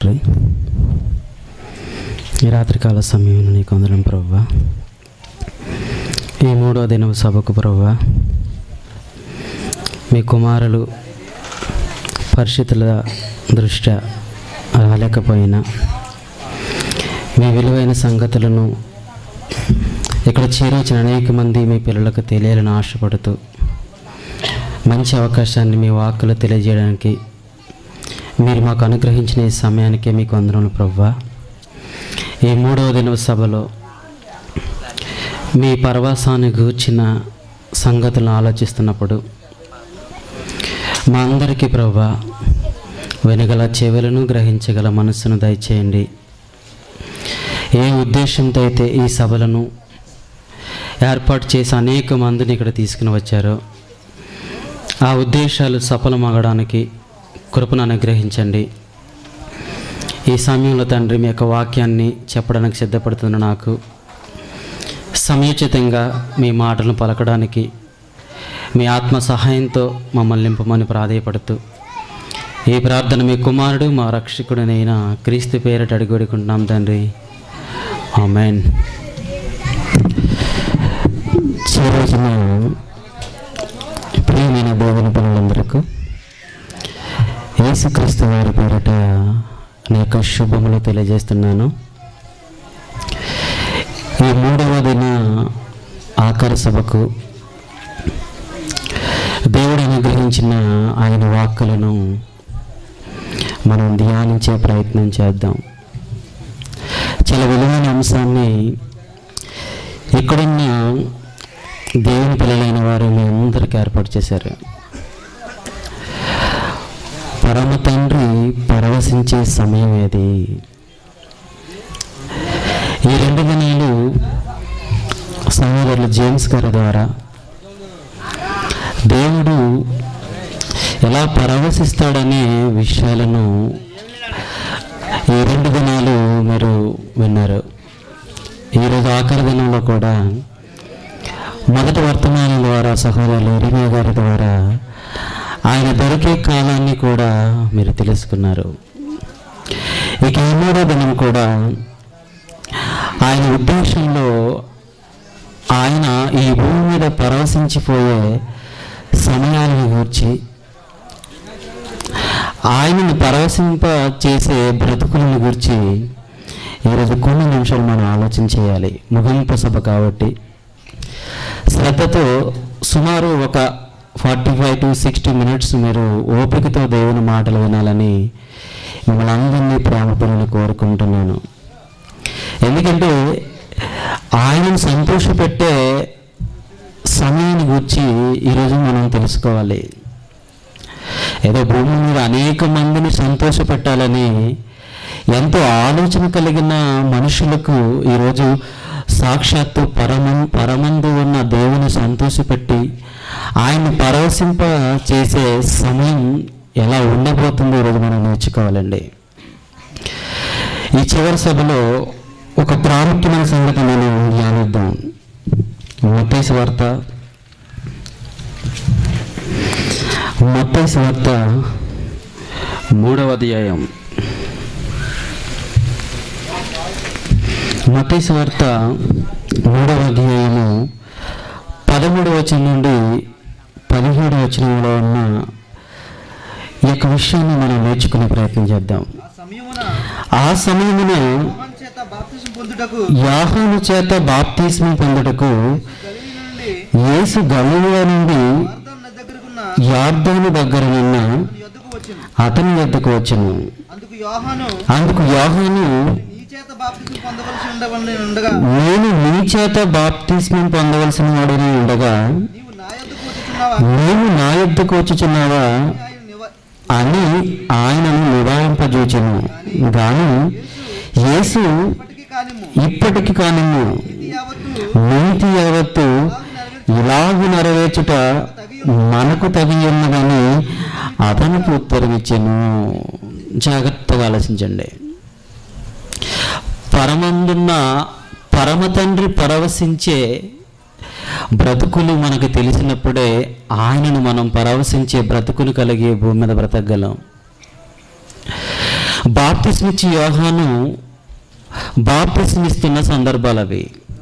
తండ్రి ఈ రాత్రికాల సమయంలో నీకు అందరం ప్రవ్వా ఈ మూడో దినవ సభకు ప్రవ్వా మీ కుమారులు పరిస్థితుల దృష్ట్యా రాలేకపోయినా మీ విలువైన సంగతులను ఇక్కడ చేరొచ్చిన అనేక మంది మీ పిల్లలకు తెలియాలని ఆశపడుతూ మంచి అవకాశాన్ని మీ వాక్కులు తెలియజేయడానికి మీరు మాకు అనుగ్రహించిన ఈ సమయానికే మీకు అందరం ప్రవ్వా ఈ మూడవ దినవ సభలో మీ పరవాసాన్ని గూర్చిన సంగతులను ఆలోచిస్తున్నప్పుడు మా అందరికీ ప్రవ్వా వినగల చెవులను గ్రహించగల మనస్సును దయచేయండి ఏ ఉద్దేశంతో అయితే ఈ సభలను ఏర్పాటు చేసి అనేక మందిని ఇక్కడ తీసుకుని వచ్చారో ఆ ఉద్దేశాలు సఫలమగడానికి కృపను అనుగ్రహించండి ఈ సమయంలో తండ్రి మీ యొక్క వాక్యాన్ని చెప్పడానికి సిద్ధపడుతున్న నాకు సమయోచితంగా మీ మాటలను పలకడానికి మీ ఆత్మ సహాయంతో మమ్మల్ని నింపమని ప్రాధేయపడుతూ ఈ ప్రార్థన మీ కుమారుడు మా రక్షకుడినైన క్రీస్తు పేరట అడిగొడుకుంటున్నాం తండ్రి ఆమెన్ ఈ రోజున ప్రియమైన దేవుని పనులందరికీ యేసుక్రీస్తు వారి పేరట నా యొక్క శుభములు తెలియజేస్తున్నాను ఈ మూడవ దిన ఆఖరి సభకు దేవుడు అనుగ్రహించిన ఆయన వాక్కులను మనం ధ్యానించే ప్రయత్నం చేద్దాం చాలా విలువైన అంశాన్ని ఇక్కడున్న దేవుని పిల్లలైన వారు మీ అందరికీ ఏర్పాటు చేశారు పరమ తండ్రి పరవశించే సమయం ఏది ఈ రెండు దినాలు సహోదరులు జేమ్స్ గారి ద్వారా దేవుడు ఎలా పరవశిస్తాడనే విషయాలను ఈ రెండు దినాలు మీరు విన్నారు ఈరోజు ఆఖరి దినంలో కూడా మొదటి వర్తమానం ద్వారా సహోదరులు ఇరిమియా గారి ద్వారా ఆయన దొరికే కాలాన్ని కూడా మీరు తెలుసుకున్నారు ఇక ఈ మూడో దినం కూడా ఆయన ఉద్దేశంలో ఆయన ఈ భూమి మీద పరవశించిపోయే సమయాలను గూర్చి ఆయనను పరవశింప చేసే బ్రతుకులను గురించి ఈరోజు కొన్ని నిమిషాలు మనం ఆలోచన చేయాలి ముగింపు సభ కాబట్టి శ్రద్ధతో సుమారు ఒక forty five to sixty minutes మీరు ఓపికతో దేవుని మాటలు వినాలని మిమ్మల్ని అందరినీ ప్రేమ పిల్లలు కోరుకుంటున్నాను ఎందుకంటే ఆయనను సంతోషపెట్టే సమయాన్ని గురించి ఈరోజు మనం తెలుసుకోవాలి ఏదో భూమి మీద అనేక మందిని సంతోషపెట్టాలని ఎంతో ఆలోచన కలిగిన మనుషులకు ఈరోజు సాక్షాత్తు పరమం పరమందు ఉన్న దేవుని సంతోషపెట్టి ఆయన పరవశింప చేసే సమయం ఎలా ఉండబోతుందో ఈరోజు మనం నేర్చుకోవాలండి ఈ చివరి సభలో ఒక ప్రాముఖ్యమైన సంగతి మనం ధ్యానిద్దాం మత్తయి వార్త మత్తయి వార్త మూడవ అధ్యాయం మత్తయి వార్త మూడవ అధ్యాయము పదమూడవ వచనం నుండి పదిహేడు వచనంలో ఉన్న ఈ యొక్క విషయాన్ని మనం నేర్చుకునే ప్రయత్నం చేద్దాం ఆ సమయమున ఆ సమయమున యోహాను చేత బాప్తిసం పొందుటకు యాహోను చేత బాప్తిస్మం పొందుటకు గలిలీ నుండి యేసు గలిలయ నుండి అర్థం నా దగ్గరకున్న యార్దోను దగ్గరనున్న అతని యొద్దకు వచ్చెను అతని వద్దకు వచ్చును అందుకు యోహాను అందుకు యాహోను నీ చేత బాప్తిసం పొందవలసి ఉండవని ఉండగా నేను నీ చేత బాప్తిస్మం పొందవలసిన వాడిని ఉండగా నీవు నా యొద్దకు వచ్చుచున్నావా నీవు నా యొద్దకు వచ్చుచున్నావా ఆయన నివ- అని ఆయనను నివారింపజూచెను గాని యేసు ఇప్పటికీ కానిమ్ము ఇప్పటికి కానిమ్ము ఇది యావత్తు నీతి యావత్తు ఇలాగు నెరవేర్చుట మనకు తగి ఉన్నదని అతనికి ఉత్తరమిచ్చాను జాగ్రత్తగా ఆలోచించండి పరమందున్న పరమ తండ్రి పరవశించే బ్రతుకులు మనకు తెలిసినప్పుడే ఆయనను మనం పరవశించే బ్రతుకులు కలిగి భూమి మీద బ్రతకగలం బాప్తిస్మిచ్చి యోహాను బాప్తిస్మిస్తున్న సందర్భాలు అవి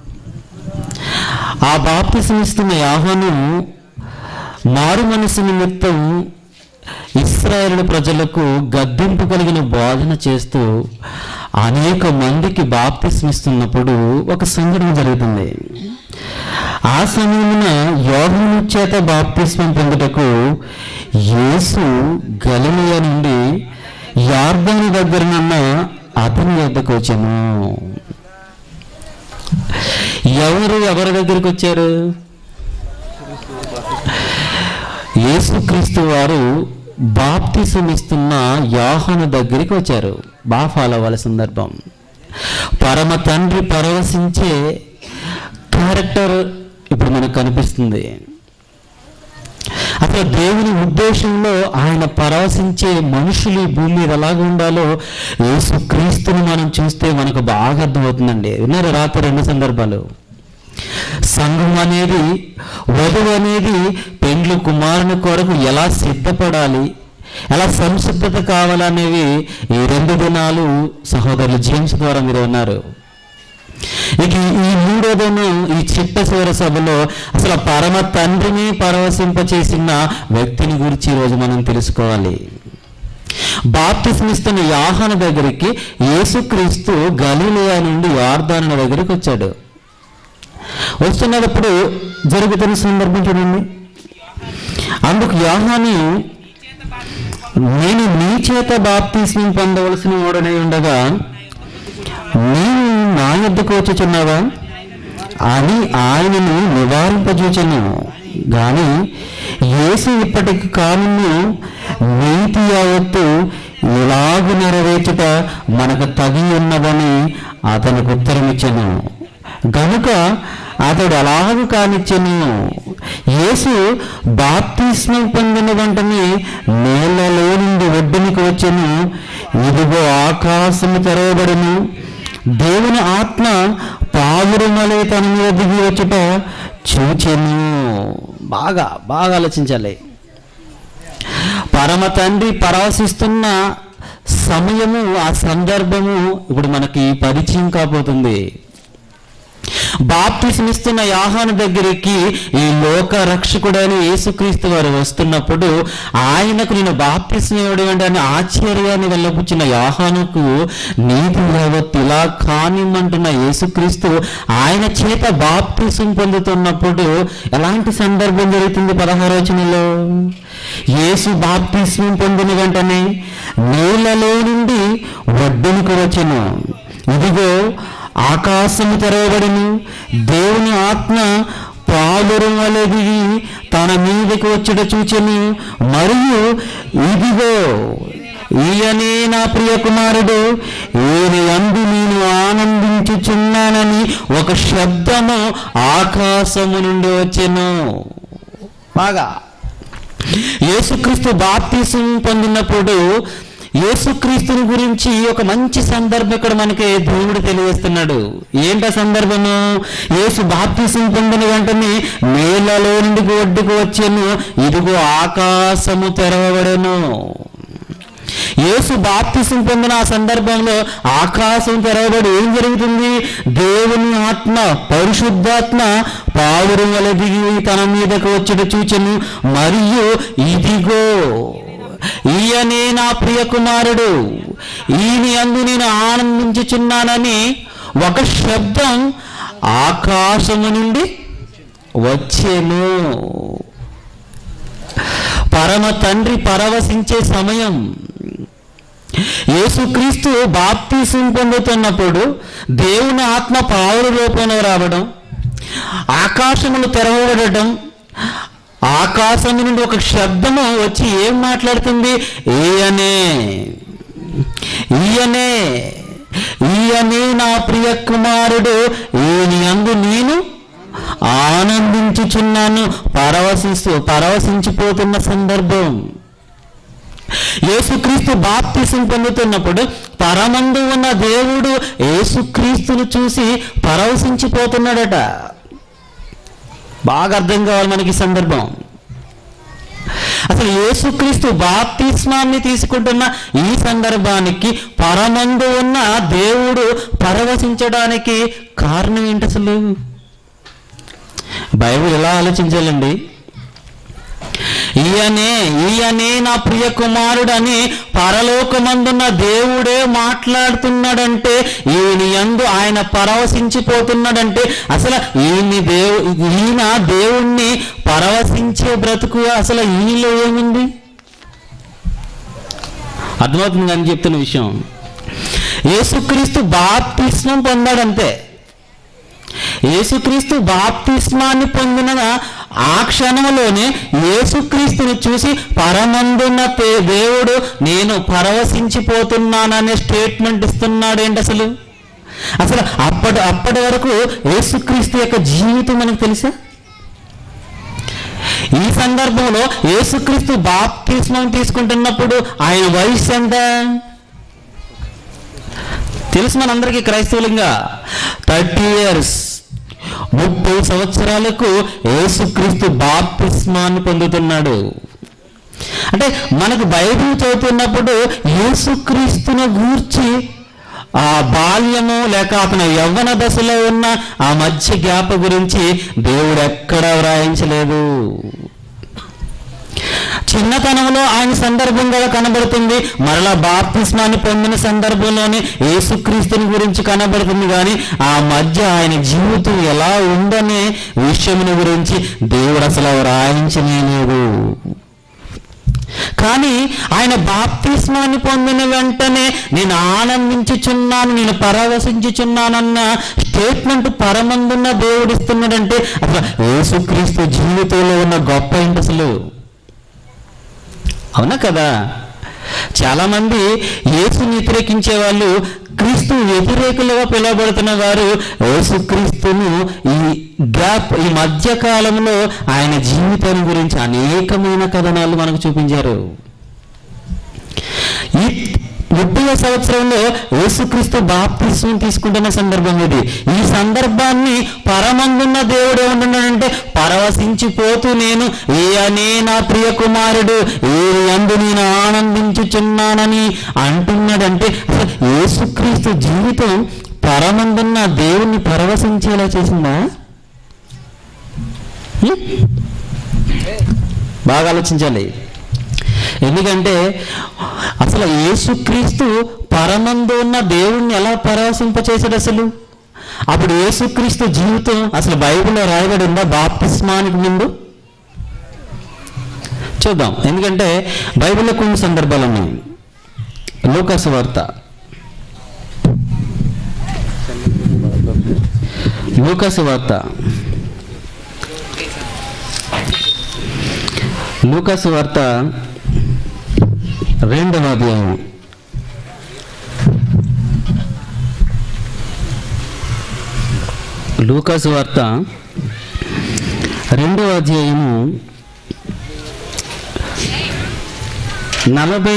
ఆ బాప్తిస్మిస్తున్న యోహాను మారు మనసు నిమిత్తం ఇస్రాయేల్ ప్రజలకు గద్దింపు కలిగిన బోధన చేస్తూ అనేక మందికి బాప్తిస్మిస్తున్నప్పుడు ఒక సంఘటన జరుగుతుంది ఆ సమయమున యోహను చేత బాప్తిస్మం పొందుటకు యేసు గలిలయ నుండి యార్దాని దగ్గరనున్న అతని వద్దకు వచ్చాను ఎవరు ఎవరి దగ్గరికి వచ్చారు యేసుక్రీస్తు వారు బాప్తిసం ఇస్తున్న యాహను దగ్గరికి వచ్చారు బాగా ఫాలో అవ్వాలి సందర్భం పరమ తండ్రి పరవశించే క్యారెక్టర్ ఇప్పుడు మనకు కనిపిస్తుంది అసలు దేవుని ఉద్దేశంలో ఆయన పరవశించే మనుషులు ఈ భూమి మీద ఎలాగ ఉండాలో యేసు క్రీస్తుని మనం చూస్తే మనకు బాగా అర్థమవుతుందండి విన్నారు రాత్రి రెండు సందర్భాలు సంఘం అనేది వధువు అనేది పెండ్లు కుమారుని కొరకు ఎలా సిద్ధపడాలి ఎలా సంసిద్ధత కావాలనేవి ఈ రెండు దినాలు సహోదరులు జేమ్స్ ద్వారా మీరు ఉన్నారు ఇక ఈ మూడో దినం ఈ చిట్ట శివర సభలో అసలు పరమ తండ్రిని పరవశింపచేసిన వ్యక్తిని గురించి ఈరోజు మనం తెలుసుకోవాలి బాప్తిస్మిస్తున్న యాహన దగ్గరికి యేసుక్రీస్తు గలీలియా నుండి యార్దాను దగ్గరికి వచ్చాడు వస్తున్నప్పుడు జరుగుతున్న సందర్భం చూడండి అందుకు యాహాని నేను నీ చేత బాప్తిస్మం పొందవలసిన వాడనై ఉండగా నీవు నా యొద్దకు వచ్చుచున్నావా అని ఆయనను నివారింపజూచను గాని యేసు ఇప్పటికి కాను నీతి యావత్తు ఇలాగు నెరవేర్చుట మనకు తగి ఉన్నదని అతనికి ఉత్తరమిచ్చాను గనుక అతడు అలాగూ కానిచ్చెను యేసు బాప్తిస్మం పొందిన వెంటనే నేలలో నుండి ఒడ్డునికి వచ్చెను ఇదిగో ఆకాశము తెరవబడును దేవుని ఆత్మ పావురుమలే తన మీద దిగి వచ్చుట చూచెను బాగా బాగా ఆలోచించాలి పరమ తండ్రి పరవశిస్తున్న సమయము ఆ సందర్భము ఇప్పుడు మనకి పరిచయం కాబోతుంది బాప్తిస్మిస్తున్న యాహాను దగ్గరికి ఈ లోక రక్షకుడైన యేసుక్రీస్తు వారు వస్తున్నప్పుడు ఆయనకు నేను బాప్తిస్మయుడు అని ఆశ్చర్యాన్ని వెళ్ళపుచ్చిన యాహానుకు నీతి యావత్ ఇలా కానిమ్మంటున్న యేసుక్రీస్తు ఆయన చేత బాప్తిసం పొందుతున్నప్పుడు ఎలాంటి సందర్భం జరుగుతుంది పదహారోచనలో యేసు బాప్తిస్మం పొందిన వెంటనే నీళ్ళలో నుండి ఒడ్డునికి వచ్చెను ఇదిగో ఆకాశము తెరవబడిను దేవుని ఆత్మ పాలురం వలె దిగి తన మీదకి వచ్చుట చూచెను మరియు ఇదిగో ఈయనే నా ప్రియ కుమారుడు ఈయన అందు నేను ఆనందించుచున్నానని ఒక శబ్దము ఆకాశము నుండి వచ్చెను బాగా యేసుక్రీస్తు బాప్తీసం పొందినప్పుడు యేసుక్రీస్తుని గురించి ఒక మంచి సందర్భం ఇక్కడ మనకి దేవుడు తెలియజేస్తున్నాడు ఏంట సందర్భము యేసు బాప్తీసం పొందిన వెంటనే నేలలో నుండి ఒడ్డుకు వచ్చాను ఇదిగో ఆకాశము తెరవబడను యేసు బాప్తిసం పొందిన ఆ సందర్భంలో ఆకాశం తెరవబడి ఏం జరుగుతుంది దేవుని ఆత్మ పరిశుద్ధాత్మ పావురం వల దిగి తన మీదకు వచ్చుట చూచెను మరియు ఇదిగో ఈయనే నా ప్రియ కుమారుడు ఈయన అందు నేను ఆనందించుచున్నానని ఒక శబ్దం ఆకాశము నుండి వచ్చేను పరమ తండ్రి పరవశించే సమయం యేసుక్రీస్తు బాప్తీసం పొందుతున్నప్పుడు దేవుని ఆత్మ పావుల రూపంలో రావడం ఆకాశములు తెరవబడటం ఆకాశం నుండి ఒక శబ్దము వచ్చి ఏం మాట్లాడుతుంది ఈయనే ఈయనే ఈయనే నా ప్రియ కుమారుడు ఈయన అందు నేను ఆనందించుచున్నాను పరవశిస్తూ పరవశించిపోతున్న సందర్భం యేసుక్రీస్తు బాప్తిసం పొందుతున్నప్పుడు పరమందు ఉన్న దేవుడు యేసుక్రీస్తును చూసి పరవశించిపోతున్నాడట బాగా అర్థం కావాలి మనకి ఈ సందర్భం అసలు యేసుక్రీస్తు బాప్తిస్మాన్ని తీసుకుంటున్న ఈ సందర్భానికి పరమందు ఉన్న దేవుడు పరవశించడానికి కారణం ఏంటి అసలు బైబిల్ ఎలా ఆలోచించాలండి ఈయనే ఈయనే నా ప్రియ కుమారుడని పరలోకమందున్న దేవుడే మాట్లాడుతున్నాడంటే ఈయన యందు ఆయన పరవశించిపోతున్నాడంటే అసలు ఈయన దేవు ఈయన దేవుణ్ణి పరవశించే బ్రతుకు అసలు ఈయనలో ఏముంది అర్థమవుతుంది అని చెప్తున్న విషయం యేసుక్రీస్తు బాప్తిస్మం పొందాడంతే యేసుక్రీస్తు బాప్తిస్మాన్ని పొందిన ఆ క్షణంలోనే యేసుక్రీస్తుని చూసి పరమందున్న తే- దేవుడు నేను పరవశించిపోతున్నాననే స్టేట్మెంట్ ఇస్తున్నాడు ఏంటి అసలు అసలు అప్పటి అప్పటి వరకు యేసుక్రీస్తు యొక్క జీవితం మనకు తెలుసా ఈ సందర్భంలో యేసుక్రీస్తు బాప్తిస్మం తీసుకుంటున్నప్పుడు ఆయన వయసు ఎంత తెలుసు మనందరికీ క్రైస్తవులంగా థర్టీ ఇయర్స్ ముప్పై సంవత్సరాలకు యేసుక్రీస్తు బాప్తిస్మాన్ని పొందుతున్నాడు అంటే మనకు బైబిల్ చదువుతున్నప్పుడు యేసుక్రీస్తుని గూర్చి ఆ బాల్యము లేక అతని యవ్వన దశలో ఉన్న ఆ మధ్య గ్యాప్ గురించి దేవుడు ఎక్కడా వ్రాయించలేదు చిన్నతనంలో ఆయన సందర్భంగా కనబడుతుంది మరలా బాప్తిస్మాన్ని పొందిన సందర్భంలోనే యేసుక్రీస్తుని గురించి కనబడుతుంది కానీ ఆ మధ్య ఆయన జీవితం ఎలా ఉందనే విషయముని గురించి దేవుడు అసలు వ్రాయించనే లేదు కానీ ఆయన బాప్తిస్మాన్ని పొందిన వెంటనే నేను ఆనందించుచున్నాను నేను పరవశించుచున్నానన్న స్టేట్మెంట్ పరమందున్న దేవుడు ఇస్తున్నాడంటే అసలు యేసుక్రీస్తు జీవితంలో ఉన్న గొప్ప ఏంటి అసలు అవునా కదా చాలా మంది యేసుని వ్యతిరేకించే వాళ్ళు క్రీస్తు వ్యతిరేకులుగా పిలువబడుతున్న వారు యేసుక్రీస్తును ఈ గ్యాప్ ఈ మధ్య కాలంలో ఆయన జీవితం గురించి అనేకమైన కథనాలు మనకు చూపించారు ఈ ముప్పై సంవత్సరంలో యేసుక్రీస్తు బాప్తిస్మం తీసుకుంటున్న సందర్భం ఇది ఈ సందర్భాన్ని పరమందున్న దేవుడు ఏమంటున్నాడంటే పరవశించిపోతూ నేను ఏ అనే నా ప్రియ కుమారుడు ఏ అందు నేను ఆనందించుచున్నానని అంటున్నాడంటే అసలు యేసుక్రీస్తు జీవితం పరమందున్న దేవుణ్ణి పరవశించేలా చేసిందా హ్మ్? బాగా ఆలోచించాలి ఎందుకంటే అసలు యేసుక్రీస్తు పరమందు ఉన్న దేవుణ్ణి ఎలా పరవశింపచేశాడు అసలు అప్పుడు యేసుక్రీస్తు జీవితం అసలు బైబిల్లో రాయబడి ఉందా బాప్తిస్మానికి ముందు చూద్దాం ఎందుకంటే బైబిల్లో కొన్ని సందర్భాలు ఉన్నాయి లూకాసు వార్త లూకాసు వార్త లూకాసు వార్త రెండవ అధ్యాయం లూకాసు వార్త రెండవ అధ్యాయము నలభై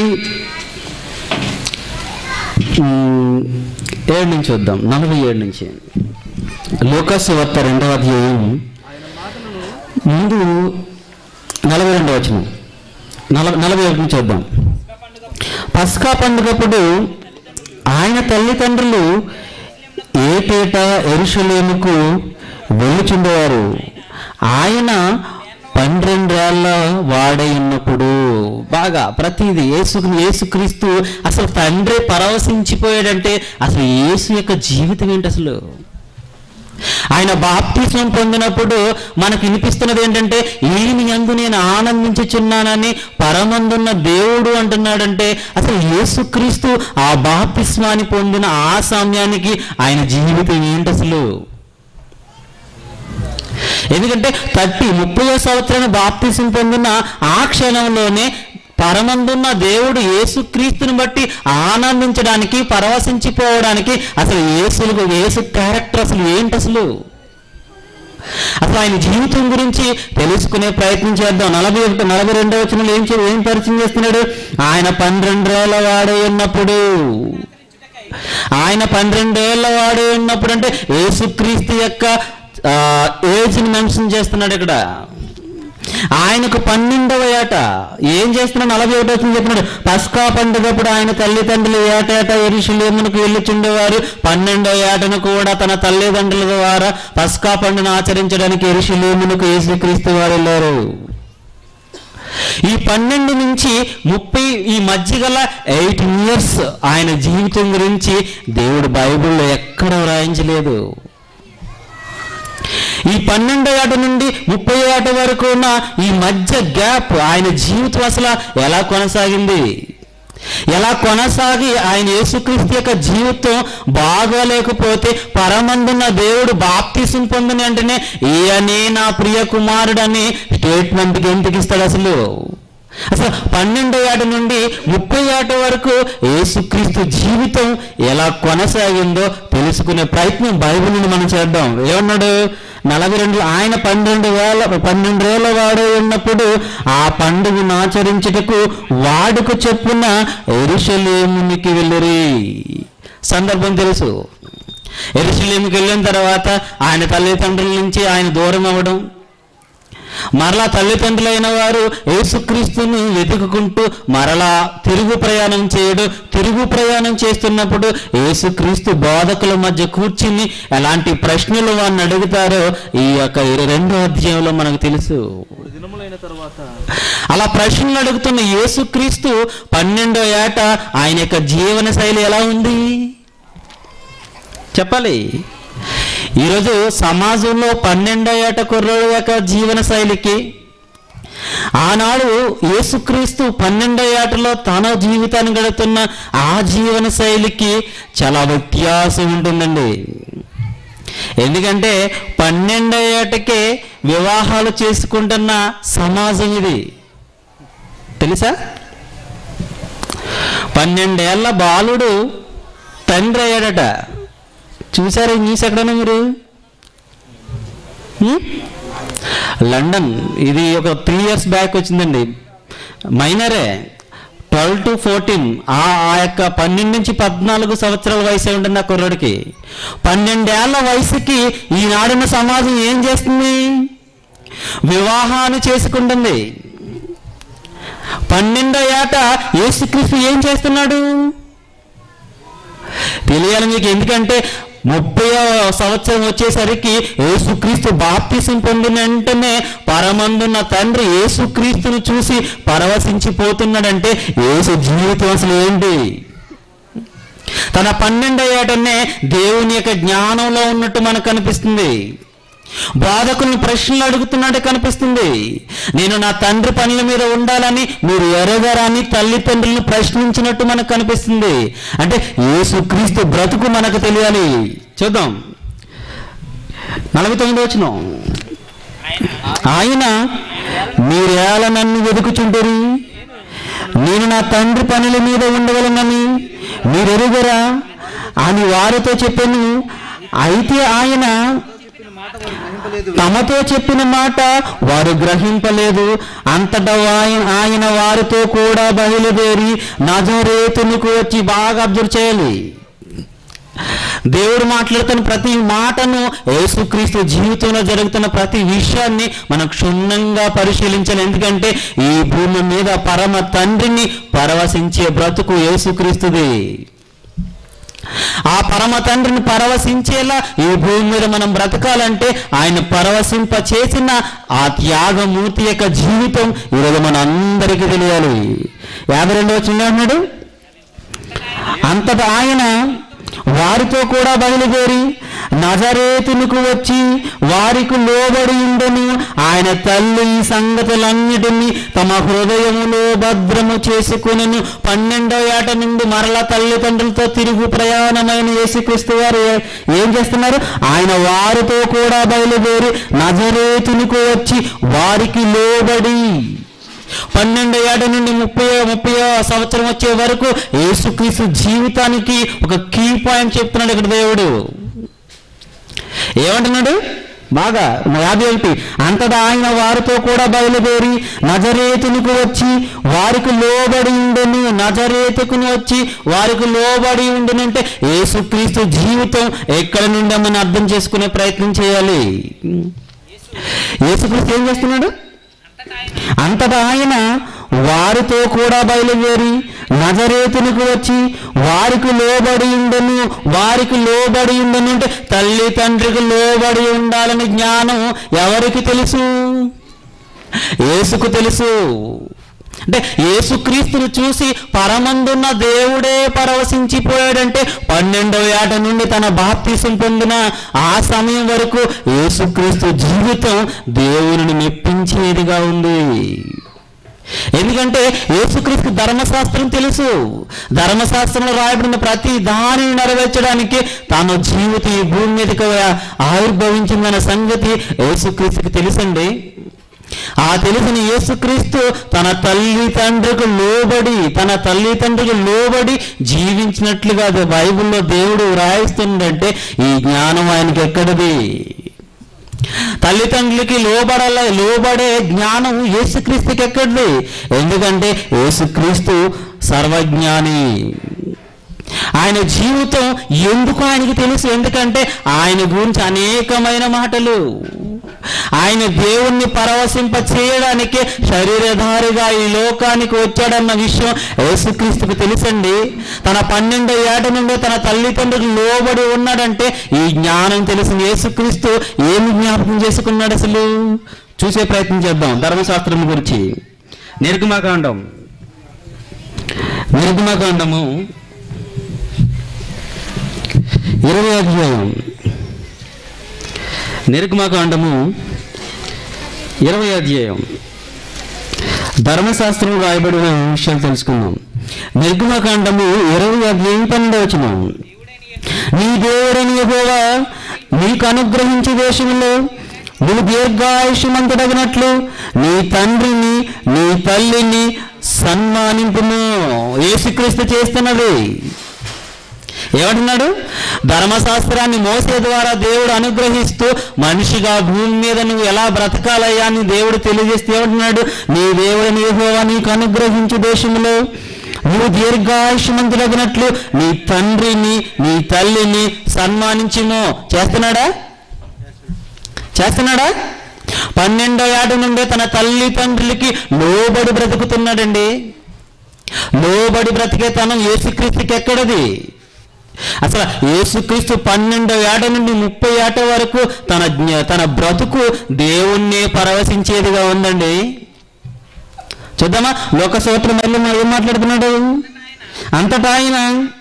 ఉమ్, ఏడు నుంచి వద్దాం నలభై ఏడు నుంచి లూకాసు వార్త రెండవ అధ్యాయం ముందు నలభై రెండవ వచనం నలభై నలభై ఒకటి నుంచి చూద్దాం పస్కా పండుగప్పుడు ఆయన తల్లిదండ్రులు ఏటేటా ఎరుషలేముకు వెళ్ళుచుండేవారు ఆయన పన్నెండేళ్ల వాడై ఉన్నప్పుడు బాగా ప్రతిదీ యేసు యేసుక్రీస్తు అసలు తండ్రి పరవశించిపోయాడంటే అసలు యేసు యొక్క జీవితం ఏంటి అసలు ఆయన బాప్తిస్మం పొందినప్పుడు మనకు వినిపిస్తున్నది ఏంటంటే ఈయన యందు నేను ఆనందించుచున్నానని పరమందున్న దేవుడు అంటున్నాడంటే అసలు యేసుక్రీస్తు ఆ బాప్తిస్మాన్ని పొందిన ఆ సమయానికి ఆయన జీవితం ఏంటి అసలు ఎందుకంటే థర్టీ ముప్పై సంవత్సరాన్ని బాప్తిసం పొందిన ఆ క్షణంలోనే పరమందున్న దేవుడు యేసుక్రీస్తుని బట్టి ఆనందించడానికి పరవశించిపోవడానికి అసలు యేసులకు యేసు క్యారెక్టర్ అసలు ఏంటి అసలు అసలు ఆయన జీవితం గురించి తెలుసుకునే ప్రయత్నం చేద్దాం నలభై ఒకటి నలభై రెండవ వచనంలో ఏం చే- ఏం పరిచయం చేస్తున్నాడు ఆయన పన్నెండేళ్ల వాడే ఉన్నప్పుడు ఆయన పన్నెండేళ్ల వాడే ఉన్నప్పుడు అంటే యేసుక్రీస్తు యొక్క ఏజ్ని మెన్షన్ చేస్తున్నాడు ఇక్కడ ఆయనకు పన్నెండవ ఏట ఏం చేస్తున్నాడు నలభై ఒకటి వచ్చింది చెప్పినాడు పస్కా పండుగప్పుడు ఆయన తల్లిదండ్రులు ఏటేట ఎరుషులేమునకు వెళ్ళుచుండేవారు పన్నెండవ ఏటను కూడా తన తల్లిదండ్రుల ద్వారా పస్కా పండుగను ఆచరించడానికి ఎరుషులేమునకు యేసుక్రీస్తు వారు వెళ్ళారు ఈ పన్నెండు నుంచి ముప్పై ఈ మధ్య గల ఎయిట్ ఇయర్స్ ఆయన జీవితం గురించి దేవుడు బైబిల్లో ఎక్కడ వ్రాయించలేదు ఈ పన్నెండో ఏట నుండి ముప్పై ఏట వరకు ఉన్న ఈ మధ్య గ్యాప్ ఆయన జీవితం అసలు ఎలా కొనసాగింది ఎలా కొనసాగి ఆయన యేసుక్రీస్తు యొక్క జీవితం బాగోలేకపోతే పరమందున్న దేవుడు బాప్తీసం పొందని అంటేనే ఈయనే నా ప్రియ కుమారుడని స్టేట్మెంట్కి ఎందుకు ఇస్తాడు అసలు అసలు పన్నెండో ఏట నుండి ముప్పై ఏట వరకు యేసుక్రీస్తు జీవితం ఎలా కొనసాగిందో తెలుసుకునే ప్రయత్నం బైబిల్ నుండి మనం చేద్దాం ఏమన్నాడు నలభై రెండు ఆయన పన్నెండు వేల పన్నెండేళ్ల వాడు ఉన్నప్పుడు ఆ పండుగను ఆచరించుటకు వాడుకు చెప్పున ఎరుషలేమునికి వెళ్ళరి సందర్భం తెలుసు ఎరుషలేముకి వెళ్ళిన తర్వాత ఆయన తల్లిదండ్రుల నుంచి ఆయన దూరం అవ్వడం మరలా తల్లిదండ్రులైన వారు యేసుక్రీస్తుని వెతుకుకుంటూ మరలా తిరుగు ప్రయాణం చేయడం తిరుగు ప్రయాణం చేస్తున్నప్పుడు యేసుక్రీస్తు బోధకుల మధ్య కూర్చుని ఎలాంటి ప్రశ్నలు వారిని అడుగుతారో ఈ యొక్క ఇరవై రెండో అధ్యాయంలో మనకు తెలుసు మూడు దినములైన తరువాత అలా ప్రశ్నలు అడుగుతున్న యేసుక్రీస్తు పన్నెండో ఏట ఆయన యొక్క జీవన శైలి ఎలా ఉంది చెప్పాలి ఈరోజు సమాజంలో పన్నెండో ఏట కుర్రోడు యొక్క జీవన శైలికి ఆనాడు యేసుక్రీస్తు పన్నెండో ఏటలో తన జీవితాన్ని గడుపుతున్న ఆ జీవన శైలికి చాలా వ్యత్యాసం ఉంటుందండి ఎందుకంటే పన్నెండో ఏటకే వివాహాలు చేసుకుంటున్న సమాజం ఇది తెలుసా పన్నెండేళ్ల బాలుడు తండ్రి అయ్యాడట చూసారా ఈ న్యూస్ ఎక్కడన్నా మీరు హ్మ్? లండన్ ఇది ఒక త్రీ ఇయర్స్ బ్యాక్ వచ్చిందండి మైనరే ట్వెల్వ్ టు ఫోర్టీన్ ఆ ఆ యొక్క పన్నెండు నుంచి పద్నాలుగు సంవత్సరాల వయసు ఉంటుంది ఆ కుర్రాడికి పన్నెండేళ్ల వయసుకి ఈనాడున్న సమాజం ఏం చేస్తుంది వివాహాన్ని చేసుకుంటుంది పన్నెండో ఏట యేసుక్రీస్తు ఏం చేస్తున్నాడు తెలియాలి మీకు ఎందుకంటే ముప్పై సంవత్సరం వచ్చేసరికి యేసుక్రీస్తు బాప్తిసం పొందిన వెంటనే పరమందున్న తండ్రి యేసుక్రీస్తును చూసి పరవశించిపోతున్నాడంటే యేసు జీవితం అసలు ఏంటి తన పన్నెండో ఏటనే దేవుని యొక్క జ్ఞానంలో ఉన్నట్టు మనకు కనిపిస్తుంది బాధకుల్ని ప్రశ్నలు అడుగుతున్నట్టు కనిపిస్తుంది నేను నా తండ్రి పనుల మీద ఉండాలని మీరు ఎరగరాని తల్లిదండ్రులను ప్రశ్నించినట్టు మనకు కనిపిస్తుంది అంటే యేసుక్రీస్తు బ్రతుకు మనకు తెలియాలి చూద్దాం నలభై తొమ్మిది వచ్చిన ఆయన మీరేళ నన్ను వెతుకుచుంటారు నేను నా తండ్రి పనుల మీద ఉండగలనని మీరెరుగరా అని వారితో చెప్పాను అయితే ఆయన చెప్పిన మాట వారు గ్రహింపలేదు తమతో చెప్పిన మాట వారు గ్రహింపలేదు అంతటా ఆయన ఆయన వారితో కూడా బయలుదేరి నజరేతునికి వచ్చి బాగా అబ్జర్వ్ చేయాలి దేవుడు మాట్లాడుతున్న ప్రతి మాటను యేసుక్రీస్తు జీవితంలో జరుగుతున్న ప్రతి విషయాన్ని మనం క్షుణ్ణంగా పరిశీలించాలి ఎందుకంటే ఈ భూమి మీద పరమ తండ్రిని పరవశించే బ్రతుకు యేసుక్రీస్తుది ఆ పరమ తండ్రిని పరవశించేలా ఈ భూమి మీద మనం బ్రతకాలంటే ఆయన పరవశింప చేసిన ఆ త్యాగమూర్తి యొక్క జీవితం ఈరోజు మన అందరికీ తెలియాలి యాభై రెండు వచ్చింది అన్నాడు అంతటా ఆయన వారితో కూడా బయలుదేరి నజరేతునికి వచ్చి వారికి లోబడి ఉండను ఆయన తల్లి ఈ సంగతులన్నిటినీ తమ హృదయములో భద్రము చేసుకునను పన్నెండో ఏట నుండి మరల తల్లిదండ్రులతో తిరుగు ప్రయాణమైన యేసుక్రీస్తు వారు ఏ- ఏం చేస్తున్నారు ఆయన వారితో కూడా బయలుదేరి నజరేతునికి వచ్చి వారికి లోబడి పన్నెండు ఏట నుండి ముప్పై ముప్పై సంవత్సరం వచ్చే వరకు యేసుక్రీస్తు జీవితానికి ఒక కీ పాయింట్ చెప్తున్నాడు ఇక్కడ దేవుడు ఏమంటున్నాడు బాగా యాభై ఒకటి అంతటా ఆయన వారితో కూడా బయలుదేరి నజరేతునికి వచ్చి వారికి లోబడి ఉండను నజరేతుకుని వచ్చి వారికి లోబడి ఉండను అంటే యేసుక్రీస్తు జీవితం ఎక్కడి నుండి మనం అర్థం చేసుకునే ప్రయత్నం చేయాలి యేసుక్రీస్తు ఏం చేస్తున్నాడు అంతటా ఆయన వారితో కూడా బయలుదేరి నజరేతునికి వచ్చి వారికి లోబడి ఉండను వారికి లోబడి ఉండను అంటే తల్లి తండ్రికి లోబడి ఉండాలని జ్ఞానం ఎవరికి తెలుసు యేసుకు తెలుసు అంటే యేసుక్రీస్తును చూసి పరమందున్న దేవుడే పరవశించిపోయాడంటే పన్నెండవ ఏట నుండి తన బాప్తీసం పొందిన ఆ సమయం వరకు యేసుక్రీస్తు జీవితం దేవుని మెప్పించేదిగా ఉంది ఎందుకంటే యేసుక్రీస్తు ధర్మశాస్త్రం తెలుసు ధర్మశాస్త్రంలో రాయబడిన ప్రతి దానిని నెరవేర్చడానికి తన జీవితం ఈ భూమి మీదకి ఆవిర్భవించిందన్న సంగతి యేసుక్రీస్తుకి తెలుసండి ఆ తెలిసిన యేసుక్రీస్తు తన తల్లి తండ్రికి లోబడి తన తల్లి తండ్రికి లోబడి జీవించినట్లుగా అది బైబిల్లో దేవుడు వ్రాయిస్తుందంటే ఈ జ్ఞానం ఆయనకి ఎక్కడిది తల్లిదండ్రులకి లోబడాల లోబడే జ్ఞానం యేసుక్రీస్తుకి ఎక్కడిది ఎందుకంటే యేసుక్రీస్తు సర్వజ్ఞాని ఆయన జీవితం ఎందుకు ఆయనకి తెలుసు ఎందుకంటే ఆయన గురించి అనేకమైన మాటలు ఆయన దేవుణ్ణి పరవశింప చేయడానికే శరీరధారిగా ఈ లోకానికి వచ్చాడన్న విషయం యేసుక్రీస్తుకు తెలుసండి తన పన్నెండో ఏట నుండి తన తల్లిదండ్రులకు లోబడి ఉన్నాడంటే ఈ జ్ఞానం తెలిసిన యేసుక్రీస్తు ఏమి జ్ఞాపకం చేసుకున్నాడు అసలు చూసే ప్రయత్నం చేద్దాం ధర్మశాస్త్రం గురించి నిర్గమకాండం నిర్గమకాండము ఇరవై అధ్యాయం నిర్గమకాండము ఇరవై అధ్యాయం ధర్మశాస్త్రం రాయబడిన విషయాలు తెలుసుకుందాం నిర్గమకాండము ఇరవై అధ్యాయం పన్నెండవచనం నీ దేవుడని యెహోవా నీకు అనుగ్రహించే దేశంలో నువ్వు దీర్ఘాయుషమంతుడగినట్లు నీ తండ్రిని నీ తల్లిని సన్మానింపును యేసుక్రీస్తు చేస్తున్నది ఏమంటున్నాడు ధర్మశాస్త్రాన్ని మోసే ద్వారా దేవుడు అనుగ్రహిస్తూ మనిషిగా భూమి మీద నువ్వు ఎలా బ్రతకాలయ్యా అని దేవుడు తెలియజేస్తే ఏమంటున్నాడు నీ దేవుడిని యెహోవా నీకు అనుగ్రహించు దేశంలో నువ్వు దీర్ఘాయుష్మంతులగినట్లు నీ తండ్రిని నీ తల్లిని సన్మానించుము చేస్తున్నాడా చేస్తున్నాడా పన్నెండో ఏట నుండే తన తల్లి తండ్రులకి లోబడి బ్రతుకుతున్నాడండి లోబడి బ్రతికే తనం యేసుక్రీస్తుకి ఎక్కడది అసలు యేసుక్రీస్తు పన్నెండో ఏట నుండి ముప్పై ఏట వరకు తన జ్ఞ- తన బ్రతుకు దేవుణ్ణి పరవశించేదిగా ఉందండి చూద్దామా లోక సోత్ర మళ్ళీ మరి ఏం మాట్లాడుతున్నాడు అంతటా ఆయన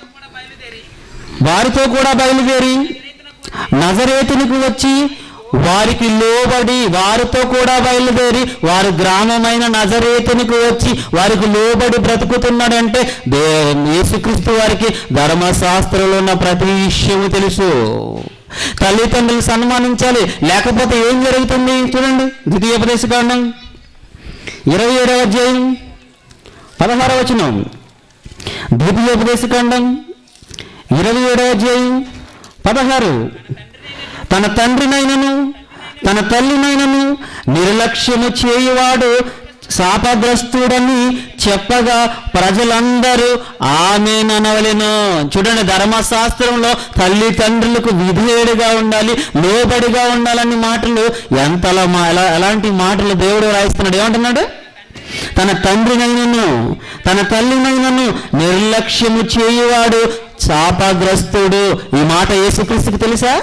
వారితో కూడా బయలుదేరి నజరేతునికి వచ్చి వారికి లోబడి వారితో కూడా బయలుదేరి వారి గ్రామమైన నజరేతునికి వచ్చి వారికి లోబడి బ్రతుకుతున్నాడంటే దే యేసుక్రీస్తు వారికి ధర్మశాస్త్రంలో ఉన్న ప్రతి విషయము తెలుసు తల్లిదండ్రులు సన్మానించాలి లేకపోతే ఏం జరుగుతుంది చూడండి ద్వితీయోపదేశకాండం ఇరవై ఏడవ అధ్యాయం పదహారవ వచనం ద్వితీయోపదేశకాండం ఇరవై ఏడవ అధ్యాయం పదహారు తన తండ్రినైనను తన తల్లినైనను నిర్లక్ష్యము చేయువాడు శాపగ్రస్తుడని చెప్పగా ప్రజలందరూ ఆమెనవలెను చూడండి ధర్మశాస్త్రంలో తల్లి తండ్రులకు విధేయుడిగా ఉండాలి లోబడిగా ఉండాలని మాటలు ఎంతలా మా ఎలా ఎలాంటి మాటలు దేవుడు రాయిస్తున్నాడు ఏమంటున్నాడు తన తండ్రినైనను తన తల్లినైనను నిర్లక్ష్యము చేయువాడు శాపగ్రస్తుడు ఈ మాట యేసుక్రీస్తుకి తెలుసా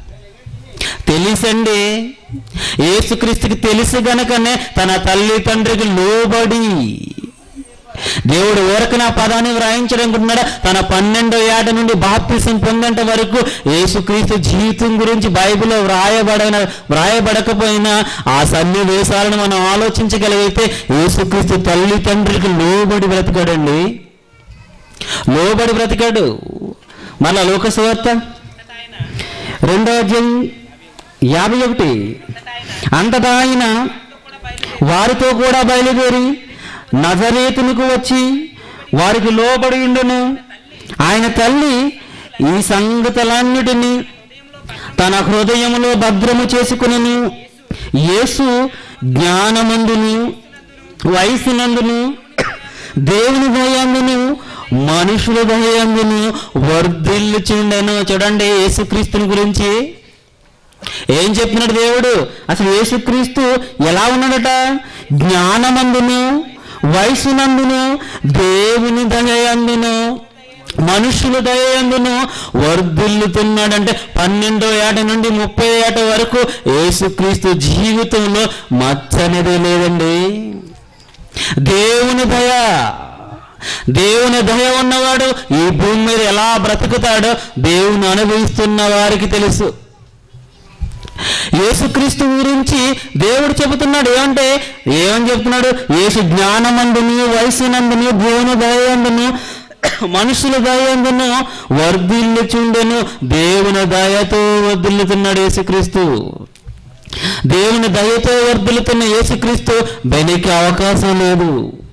తెలుసండి యేసుక్రీస్తుకి తెలుసు గనకనే తన తల్లి తండ్రికి లోబడి దేవుడు ఊరక నా పదాన్ని వ్రాయించడానికి తన పన్నెండో ఏట నుండి బాప్తిసం పొందంట వరకు యేసుక్రీస్తు జీవితం గురించి బైబిల్లో వ్రాయబడిన వ్రాయబడకపోయినా ఆ సన్నివేశాలను మనం ఆలోచించగలిగితే యేసుక్రీస్తు తల్లి తండ్రికి లోబడి బ్రతికాడండి లోబడి బ్రతికాడు మళ్ళా లోకసువార్త రెండో అధ్యాయం యాభై ఒకటి అంతటా ఆయన వారితో కూడా బయలుదేరి నజరేతునికి వచ్చి వారికి లోబడి ఉండును ఆయన తల్లి ఈ సంగతులన్నిటినీ తన హృదయములో భద్రము చేసుకుని యేసు జ్ఞానమందును వయసునందును దేవుని దయందును మనుషుల దయందును వర్ధిల్లుచుండెను చూడండి యేసుక్రీస్తుని గురించి ఏం చెప్తున్నాడు దేవుడు అసలు యేసుక్రీస్తు ఎలా ఉన్నాడట జ్ఞానమందును వయసునందును దేవుని దయందును మనుషులు దయందును వర్ధిల్లుతున్నాడంటే పన్నెండో ఏట నుండి ముప్పై ఏట వరకు యేసుక్రీస్తు జీవితంలో మచ్చ అనేది లేదండి దేవుని దయ దేవుని దయ ఉన్నవాడు ఈ భూమి మీద ఎలా బ్రతుకుతాడో దేవుని అనుభవిస్తున్న వారికి తెలుసు యేసుక్రీస్తు గురించి దేవుడు చెబుతున్నాడు ఏమంటే ఏమని చెప్తున్నాడు యేసు జ్ఞానమందును వయసునందును దేవుని దయందును మనుషుల దయందును వర్ధిల్లుచుండెను దేవుని దయతో వర్ధిల్లుతున్నాడు యేసుక్రీస్తు దేవుని దయతో వర్ధిల్లుతున్న యేసుక్రీస్తు బెనికి అవకాశం లేదు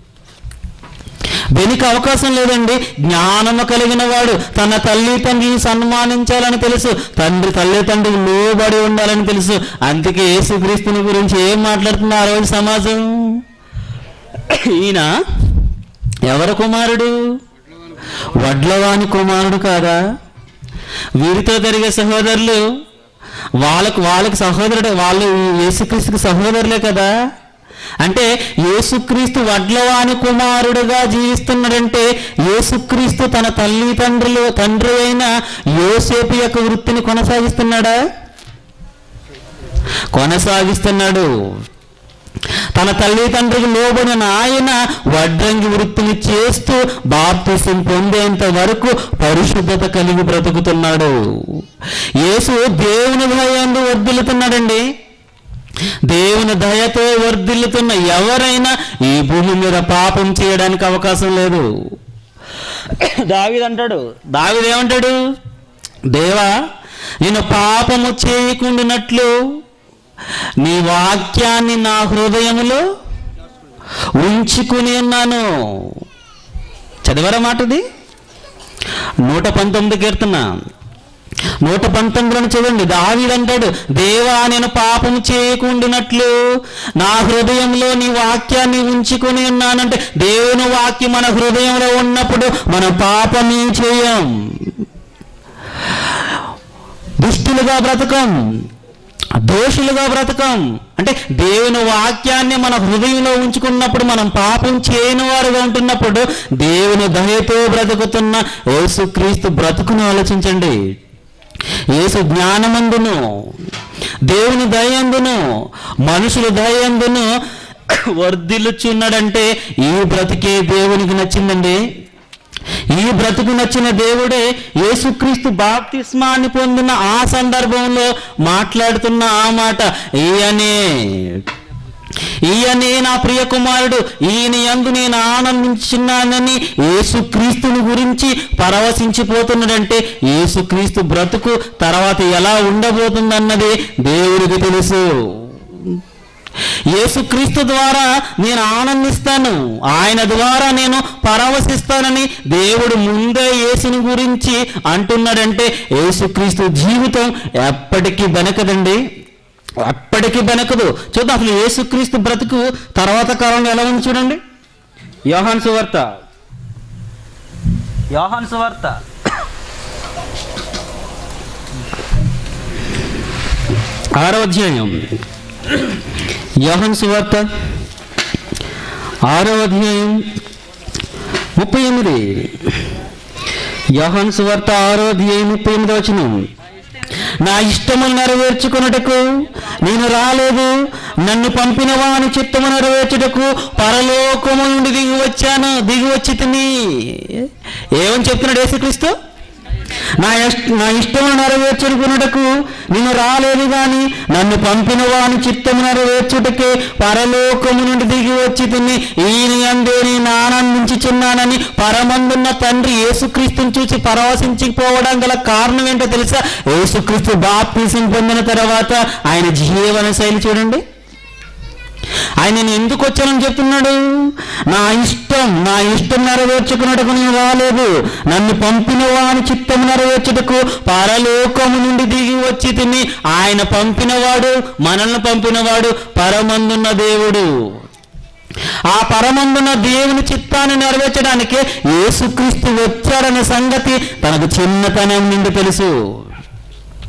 వెనుక అవకాశం లేదండి జ్ఞానము కలిగిన వాడు తన తల్లి తండ్రిని సన్మానించాలని తెలుసు తండ్రి తల్లి తండ్రికి లోబడి ఉండాలని తెలుసు అందుకే యేసుక్రీస్తుని గురించి ఏం మాట్లాడుతున్నా ఆ రోజు సమాజం ఈయన ఎవరు కుమారుడు వడ్లవాని కుమారుడు కాదా వీరితో జరిగే సహోదరులు వాళ్ళకు వాళ్ళకి సహోదరుడు వాళ్ళు యేసుక్రీస్తుకి సహోదరులే కదా అంటే యేసుక్రీస్తు వడ్లవాని కుమారుడుగా జీవిస్తున్నాడంటే యేసుక్రీస్తు తన తల్లి తండ్రులు తండ్రి అయిన యోసేపు యొక్క వృత్తిని కొనసాగిస్తున్నాడా కొనసాగిస్తున్నాడు తన తల్లిదండ్రులకు లోబడిన ఆయన వడ్రంగి వృత్తిని చేస్తూ బాప్తిసం పొందేంత వరకు పరిశుద్ధత కలిగి బ్రతుకుతున్నాడు యేసు దేవుని భయంలో వర్ధిల్లుతున్నాడండి దేవుని దయతో వర్ధిల్లుతున్న ఎవరైనా ఈ భూమి మీద పాపం చేయడానికి అవకాశం లేదు దావిదంటాడు దావిదేమంటాడు దేవా నేను పాపము చేయకుండానట్లు నీ వాక్యాన్ని నా హృదయములో ఉంచుకుని ఉన్నాను చదివరా మాటది నూట పంతొమ్మిది కీర్తన నూట పంతొమ్మిదిలో చూడండి దావీదంటాడు దేవా నేను పాపము చేయకుండానట్లు నా హృదయంలో నీ వాక్యాన్ని ఉంచుకొని ఉన్నానంటే దేవుని వాక్యం మన హృదయంలో ఉన్నప్పుడు మనం పాపమే చేయం దుష్టులుగా బ్రతకం దోషులుగా బ్రతకం అంటే దేవుని వాక్యాన్ని మన హృదయంలో ఉంచుకున్నప్పుడు మనం పాపం చేయని వారుగా ఉంటున్నప్పుడు దేవుని దయతో బ్రతుకుతున్న యేసుక్రీస్తు బ్రతుకును ఆలోచించండి యేసు జ్ఞానమందును దేవుని దయందును మనుషుల దయందును వర్ధిల్లుచున్నాడంటే ఈ బ్రతికే దేవునికి నచ్చిందండి ఈ బ్రతుకు నచ్చిన దేవుడే యేసుక్రీస్తు బాప్తిస్మాన్ని పొందిన ఆ సందర్భంలో మాట్లాడుతున్న ఆ మాట ఈయనే ఈయనే నా ప్రియ కుమారుడు ఈయన యందు నేను ఆనందించున్నానని యేసుక్రీస్తుని గురించి పరవశించిపోతున్నాడంటే యేసుక్రీస్తు బ్రతుకు తర్వాత ఎలా ఉండబోతుందన్నది దేవుడికి తెలుసు యేసుక్రీస్తు ద్వారా నేను ఆనందిస్తాను ఆయన ద్వారా నేను పరవశిస్తానని దేవుడు ముందే యేసుని గురించి అంటున్నాడంటే యేసుక్రీస్తు జీవితం ఎప్పటికీ వెనకదండి ఎప్పటికీ వెనకదు చూద్దాం అసలు యేసుక్రీస్తు బ్రతుకు తర్వాత కాలంలో ఎలా ఉంది చూడండి యోహాన్ సువార్త యోహాన్ సువార్త ఆరో అధ్యాయం యోహన్ సువార్త ఆరో అధ్యాయం ముప్పై ఎనిమిది యోహన్ సువార్త ఆరో అధ్యాయం ముప్పై ఎనిమిది వచనం నా ఇష్టము నెరవేర్చుకున్నటకు నేను రాలేదు నన్ను పంపిన వాని చిత్తము నెరవేర్చుటకు పరలోకము నుండి దిగి వచ్చాను దిగి వచ్చి తిని ఏమని చెప్తున్నాడు యేసుక్రీస్తు నా ఇష్ట నా ఇష్టము నెరవేర్చుకున్నటకు నేను రాలేదు గాని నన్ను పంపిన వాని చిత్తము నెరవేర్చుటకే పరలోకము నుండి దిగి వచ్చి తిని ఈయన అందే నేను ఆనందించుచున్నానని పరమందున్న తండ్రి యేసుక్రీస్తుని చూసి పరవశించిపోవడం గల కారణం ఏంటో తెలుసా యేసుక్రీస్తు బాప్తీసం పొందిన తర్వాత ఆయన జీవన శైలి చూడండి ఆయన నేను ఎందుకు వచ్చానని చెప్తున్నాడు నా ఇష్టం నా ఇష్టం నెరవేర్చుకున్నట్టుకు నేను రాలేదు నన్ను పంపిన వాని చిత్తం నెరవేర్చుటకు పరలోకము నుండి దిగి వచ్చి తిని ఆయన పంపినవాడు మనల్ని పంపినవాడు పరమందున్న దేవుడు ఆ పరమందున దేవుని చిత్తాన్ని నెరవేర్చడానికి యేసుక్రీస్తు వచ్చాడనే సంగతి తనకు చిన్నతనం నుండి తెలుసు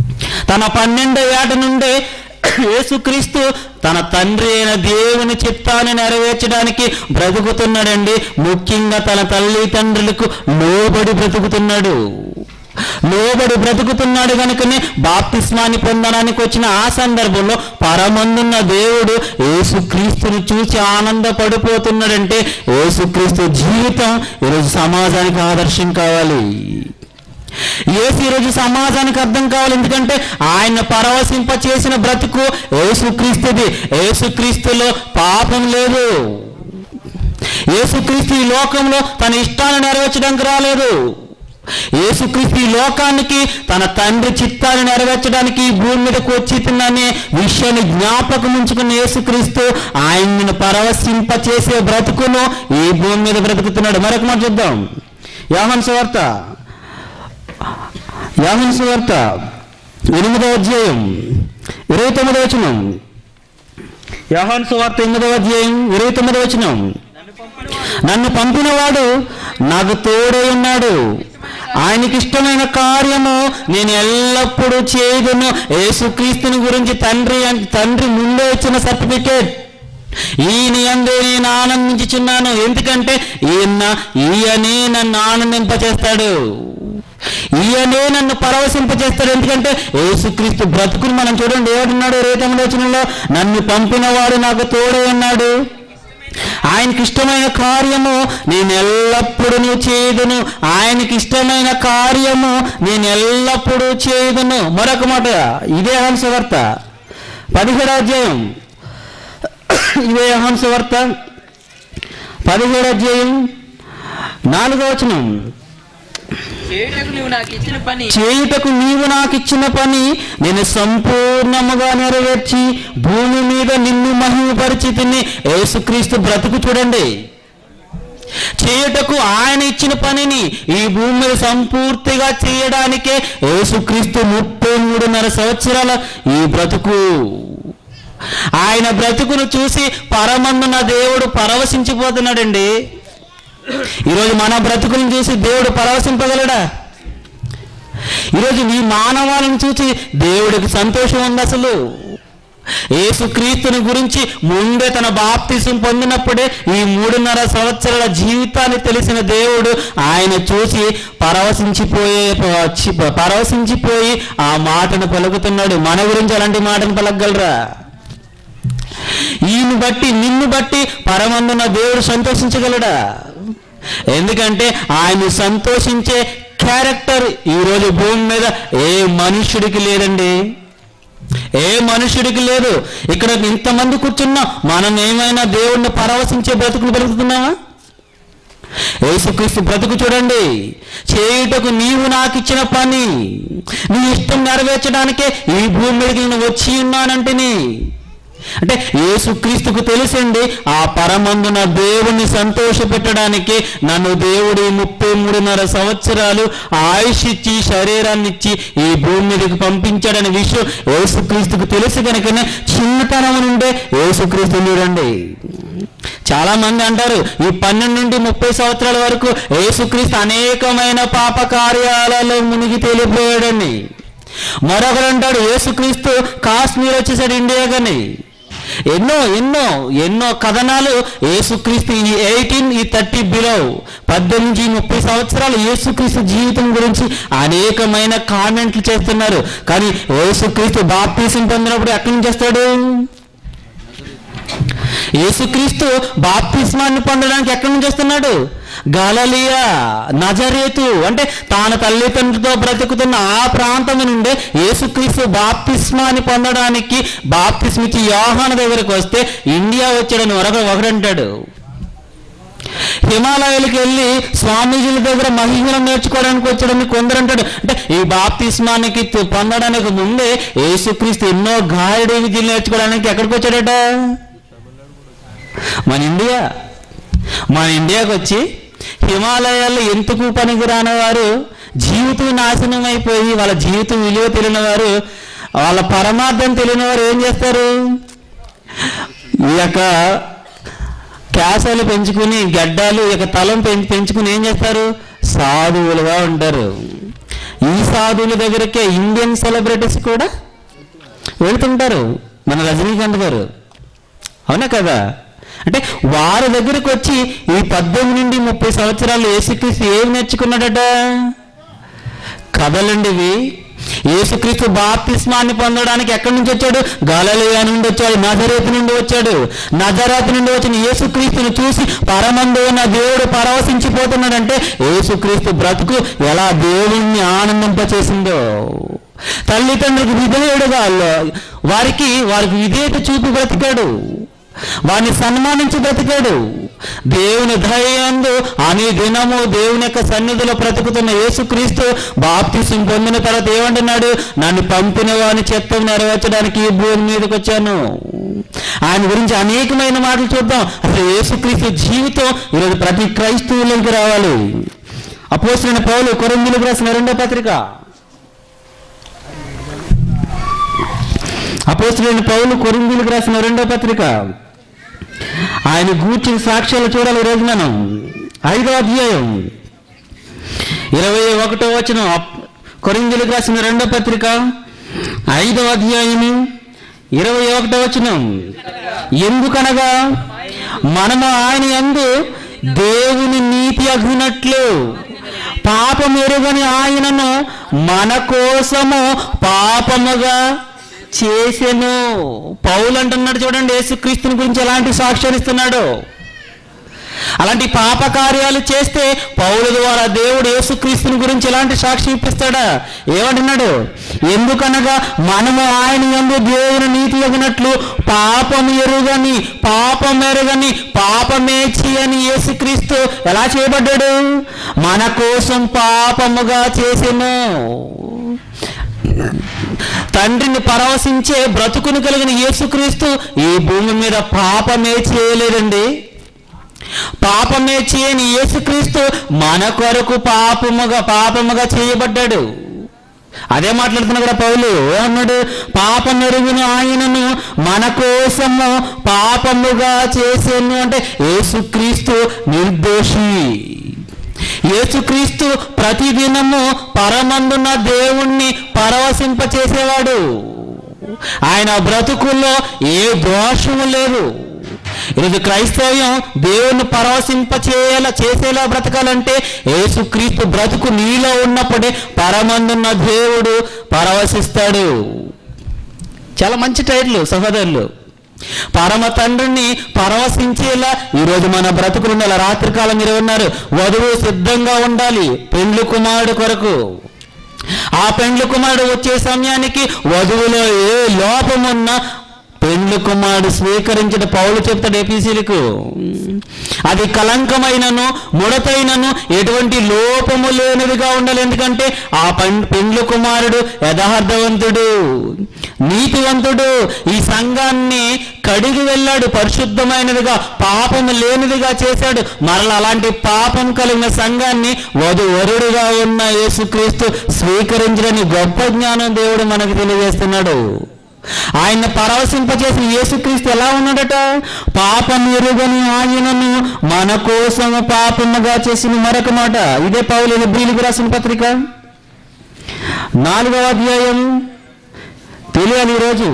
తన పన్నెండో ఏట నుండే యేసుక్రీస్తు తన తండ్రి అయిన దేవుని చిత్తాన్ని నెరవేర్చడానికి బ్రతుకుతున్నాడండి ముఖ్యంగా తన తల్లిదండ్రులకు లోబడి బ్రతుకుతున్నాడు లోబడి బ్రతుకుతున్నాడు కనుకనే బాప్తిస్మాన్ని పొందడానికి వచ్చిన ఆ సందర్భంలో పరమందున్న దేవుడు యేసుక్రీస్తుని చూసి ఆనందపడిపోతున్నాడంటే యేసుక్రీస్తు జీవితం ఈరోజు సమాజానికి ఆదర్శం కావాలి ఏసు ఈరోజు సమాజానికి అర్థం కావాలి ఎందుకంటే ఆయన పరవశింప చేసిన బ్రతుకు యేసుక్రీస్తుది యేసుక్రీస్తులో పాపం లేదు యేసుక్రీస్తు ఈ లోకంలో తన ఇష్టాన్ని నెరవేర్చడానికి రాలేదు యేసుక్రీస్తు ఈ లోకానికి తన తండ్రి చిత్తాన్ని నెరవేర్చడానికి ఈ భూమి మీదకు వచ్చి తిన్ననే విషయాన్ని జ్ఞాపకం ఉంచుకున్న యేసుక్రీస్తు ఆయన్ని పరవశింప చేసే బ్రతుకును ఈ భూమి మీద బ్రతుకుతున్నాడు మరొక మాట చూద్దాం యామన్ సువార్త యామన్ సువార్త ఎనిమిదవ అధ్యాయం ఇరవై తొమ్మిదవ వచనం యాహాన్ సువార్త ఎనిమిదవ అధ్యాయం ఇరవై తొమ్మిదవ వచనం నన్ను పంపినవాడు నాకు తోడై ఉన్నాడు ఆయనకి ఇష్టమైన కార్యము నేను ఎల్లప్పుడూ చేయదును యేసుక్రీస్తుని గురించి తండ్రి తండ్రి ముందే ఇచ్చిన సర్టిఫికేట్ ఈయన అందే నేను ఆనందించుచున్నాను ఎందుకంటే ఈయన ఈయనే నన్ను ఆనందింపచేస్తాడు ఈయనే నన్ను పరవశింపచేస్తాడు ఎందుకంటే యేసుక్రీస్తు బ్రతుకుని మనం చూడండి ఏడున్నాడు ఇరవై తొమ్మిది వచనంలో నన్ను పంపినవాడు నాకు తోడే ఉన్నాడు ఆయనకి ఇష్టమైన కార్యము నేను ఎల్లప్పుడూ నువ్వు చేయదును ఆయనకి ఇష్టమైన కార్యము నేను ఎల్లప్పుడూ చేయదును మరొక మాట ఇదే హంసవార్త పదిహేడు అధ్యాయం ఇదే హంసవార్త పదిహేడు అధ్యాయం నాలుగో వచనం చేయుటకు నువ్వు నాకు ఇచ్చిన పని చేయుటకు నీవు నాకు ఇచ్చిన పని నేను సంపూర్ణముగా నెరవేర్చి భూమి మీద నిన్ను మహిమపరిచి తిని యేసుక్రీస్తు బ్రతుకు చూడండి చేయుటకు ఆయన ఇచ్చిన పనిని ఈ భూమి మీద సంపూర్తిగా చేయడానికే యేసుక్రీస్తు ముప్పై మూడున్నర సంవత్సరాల ఈ బ్రతుకు ఆయన బ్రతుకును చూసి పరమందున దేవుడు పరవశించిపోతున్నాడండి ఈరోజు మన బ్రతుకులను చూసి దేవుడు పరవశింపగలడా ఈరోజు నీ మానవాళిని చూసి దేవుడికి సంతోషం ఉంది అసలు యేసుక్రీస్తుని గురించి ముందే తన బాప్తిసం పొందినప్పుడే ఈ మూడున్నర సంవత్సరాల జీవితాన్ని తెలిసిన దేవుడు ఆయన చూసి పరవశించిపోయే చి- పరవశించిపోయి ఆ మాటను పలుకుతున్నాడు మన గురించి అలాంటి మాటను పలకగలరా ఈయన బట్టి నిన్ను బట్టి పరమందున దేవుడు సంతోషించగలడా ఎందుకంటే ఆయన సంతోషించే క్యారెక్టర్ ఈరోజు భూమి మీద ఏ మనుష్యుడికి లేదండి ఏ మనుష్యుడికి లేదు ఇక్కడ ఇంతమంది కూర్చున్నా మనం ఏమైనా దేవుణ్ణి పరవశించే బ్రతుకులు బ్రతుకుతున్నామా యేసుక్రీస్తు బ్రతుకు చూడండి చేయుటకు నీవు నాకు ఇచ్చిన పని నీ ఇష్టం నెరవేర్చడానికే ఈ భూమి మీదకి నేను వచ్చి ఉన్నానంటేని అంటే యేసుక్రీస్తుకు తెలిసండి ఆ పరమందున దేవుణ్ణి సంతోష పెట్టడానికి నన్ను దేవుడు ఈ ముప్పై మూడున్నర సంవత్సరాలు ఆయుష్ ఇచ్చి శరీరాన్ని ఇచ్చి ఈ భూమి మీదకి పంపించాడనే విషయం యేసుక్రీస్తుకు తెలుసు కనుకనే చిన్నతనం నుండే యేసుక్రీస్తు చూడండి చాలా మంది అంటారు ఈ పన్నెండు నుండి ముప్పై సంవత్సరాల వరకు యేసుక్రీస్తు అనేకమైన పాప కార్యాలలో మునిగి తేలిపోయాడని మరొకరు అంటాడు యేసుక్రీస్తు కాశ్మీర్ వచ్చేసాడు ఇండియా కానీ ఎన్నో ఎన్నో ఎన్నో కథనాలు యేసుక్రీస్తు ఈ ఎయిటీన్ ఈ థర్టీ బిలో పద్దెనిమిది నుంచి ముప్పై సంవత్సరాలు యేసుక్రీస్తు జీవితం గురించి అనేకమైన కామెంట్లు చేస్తున్నారు కానీ యేసుక్రీస్తు బాప్తీసం పొందినప్పుడు ఎక్కడి నుంచి చేస్తాడు యేసుక్రీస్తు బాప్తిస్మాన్ని పొందడానికి ఎక్కడి నుంచి వస్తున్నాడు గలలియా నజరేతు అంటే తాను తల్లిదండ్రులతో బ్రతుకుతున్న ఆ ప్రాంతం నుండే యేసుక్రీస్తు బాప్తిస్మాన్ని పొందడానికి బాప్తిస్మిచ్చి యోహాన దగ్గరకు వస్తే ఇండియా వచ్చాడని ఒకరు ఒకడంటాడు హిమాలయాలకు వెళ్ళి స్వామీజీల దగ్గర మహిళలు నేర్చుకోవడానికి వచ్చాడని కొందరు అంటాడు అంటే ఈ బాప్తిస్మానికి తు- పొందడానికి ముందే యేసుక్రీస్తు ఎన్నో గాయడి విద్యలు నేర్చుకోవడానికి ఎక్కడికి వచ్చాడట మన ఇండియా మన ఇండియాకి వచ్చి హిమాలయాల్లో ఎందుకు పనికిరాని వారు జీవితం నాశనం అయిపోయి వాళ్ళ జీవితం విలువ తెలియని వారు వాళ్ళ పరమార్థం తెలియని వారు ఏం చేస్తారు ఈ యొక్క క్యాసాలు పెంచుకుని గడ్డాలు ఇక తలం పెం- పెంచుకుని ఏం చేస్తారు సాధువులుగా ఉంటారు ఈ సాధువుల దగ్గరకే ఇండియన్ సెలబ్రిటీస్ కూడా వెళ్తుంటారు మన రజనీకాంత్ గారు అవునా కదా అంటే వారి దగ్గరకు వచ్చి ఈ పద్దెనిమిది నుండి ముప్పై సంవత్సరాలు యేసుక్రీస్తు ఏమి నేర్చుకున్నాడట కథలండి ఇవి యేసుక్రీస్తు బాప్తిస్మాన్ని పొందడానికి ఎక్కడి నుంచి వచ్చాడు గాలలియా నుండి వచ్చాడు నజరేతు నుండి వచ్చాడు నజరాతు నుండి వచ్చిన యేసుక్రీస్తుని చూసి పరమందు ఉన్న దేవుడు పరవశించిపోతున్నాడంటే యేసుక్రీస్తు బ్రతుకు ఎలా దేవుణ్ణి ఆనందింపచేసిందో తల్లిదండ్రులకు విధేయుడుగా వారికి వారికి విధేయత చూపి బ్రతికాడు వారిని సన్మానించి బ్రతికాడు దేవుని దయందు అని దినము దేవుని యొక్క సన్నిధిలో బ్రతుకుతున్న యేసుక్రీస్తు బాప్తిసం పొందిన తర్వాత ఏమంటున్నాడు నన్ను పంపిన వాని చిత్తం నెరవేర్చడానికి ఈ భూమి మీదకి వచ్చాను ఆయన గురించి అనేకమైన మాటలు చూద్దాం అసలు యేసుక్రీస్తు జీవితం ఈరోజు ప్రతి క్రైస్తవులకి రావాలి అపోసిన పౌలు కొరందులకు రాసిన రెండో పత్రిక అపోస్తులైన పౌలు కొరిందులకు రాసిన రెండో పత్రిక ఆయన గూర్చిన సాక్ష్యాలు చూడాలి ఈ రోజు మనం ఐదో అధ్యాయం ఇరవై ఒకటో వచ్చిన కొరిందులకు రాసిన రెండో పత్రిక ఐదో అధ్యాయము ఇరవై ఒకటో వచ్చిన ఎందుకనగా మనము ఆయన యందు దేవుని నీతి అగునట్లు పాపం ఎరుగని ఆయనను మన కోసము పాపముగా చేసెను పౌలు అంటున్నాడు చూడండి యేసుక్రీస్తుని గురించి ఎలాంటి సాక్ష్యాలు ఇస్తున్నాడు అలాంటి పాప కార్యాలు చేస్తే పౌలు ద్వారా దేవుడు యేసుక్రీస్తుని గురించి ఎలాంటి సాక్షి ఇప్పిస్తాడా ఏమంటున్నాడు ఎందుకనగా మనము ఆయన ఎందు దేవుని నీతి ఎగినట్లు పాపం ఎరుగని పాపం ఎరుగని పాపమే చేయని యేసుక్రీస్తు ఎలా చేయబడ్డాడు మన కోసం పాపముగా చేసెను తండ్రిని పరవశించే బ్రతుకుని కలిగిన యేసుక్రీస్తు ఈ భూమి మీద పాపమే చేయలేదండి పాపమే చేయని యేసుక్రీస్తు మన కొరకు పాపముగా పాపముగా చేయబడ్డాడు అదే మాట్లాడుతున్నా కదా పౌలు అన్నాడు పాపం ఎరుగున ఆయనను మన కోసము పాపముగా చేసేను అంటే యేసుక్రీస్తు నిర్దోషి యేసుక్రీస్తు ప్రతిదినము పరమందున్న దేవుణ్ణి పరవశింప చేసేవాడు ఆయన బ్రతుకుల్లో ఏ దోషము లేదు ఈరోజు క్రైస్తవ్యం దేవుణ్ణి పరవశింప చేయాల చేసేలా బ్రతకాలంటే యేసుక్రీస్తు బ్రతుకు నీలో ఉన్నప్పుడే పరమందున్న దేవుడు పరవశిస్తాడు చాలా మంచి టైర్లు సహోదరులు పరమ తండ్రిని పరవశించేలా ఈరోజు మన బ్రతుకులు ఉండాలి రాత్రికాలం మీరు ఉన్నారు వధువు సిద్ధంగా ఉండాలి పెండ్లు కుమారుడు కొరకు ఆ పెండ్లు కుమారుడు వచ్చే సమయానికి వధువులో ఏ లోపమున్నా పెండ్లు కుమారుడు స్వీకరించిన పౌలు చెప్తాడు ఏపీసీలకు అది కలంకమైనను ముడతైనను ఎటువంటి లోపము లేనిదిగా ఉండాలి ఎందుకంటే ఆ పం పెండ్లు కుమారుడు యథార్థవంతుడు నీతివంతుడు ఈ సంఘాన్ని కడిగి వెళ్ళాడు పరిశుద్ధమైనదిగా పాపము లేనిదిగా చేశాడు మరల అలాంటి పాపం కలిగిన సంఘాన్ని వధు వరుడుగా ఉన్న యేసుక్రీస్తు స్వీకరించడని గొప్ప జ్ఞానం దేవుడు మనకు తెలియజేస్తున్నాడు ఆయన పరవశింపచేసిన యేసుక్రీస్తు ఎలా ఉన్నాడట పాపం ఎరుగని ఆయనను మన కోసం పాపముగా చేసిన మరొక మాట ఇదే పౌలు హెబ్రీలకు రాసిన పత్రిక నాలుగవ అధ్యాయం తెలియాలి ఈరోజు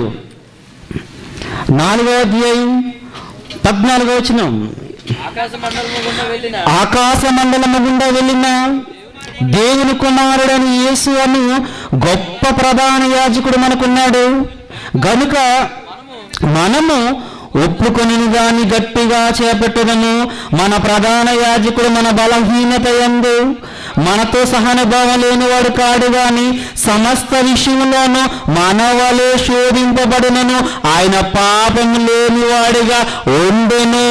నాలుగవ అధ్యాయం పద్నాలుగవ వచనం ఆకాశ మండలము గుండా వెళ్ళిన ఆకాశ మండలము గుండా వెళ్ళిన దేవుని కుమారుడని యేసు అను గొప్ప ప్రధాన యాజకుడు మనకున్నాడు గనుక మనము ఒప్పుకొని దాన్ని గట్టిగా చేపట్టడము మన ప్రధాన యాజకుడు మన బలహీనత ఎందు మనతో సహానుభావం లేనివాడు కాడు గాని సమస్త విషయంలోనూ మన వలె శోధింపబడినను ఆయన పాపం లేనివాడిగా ఉండెను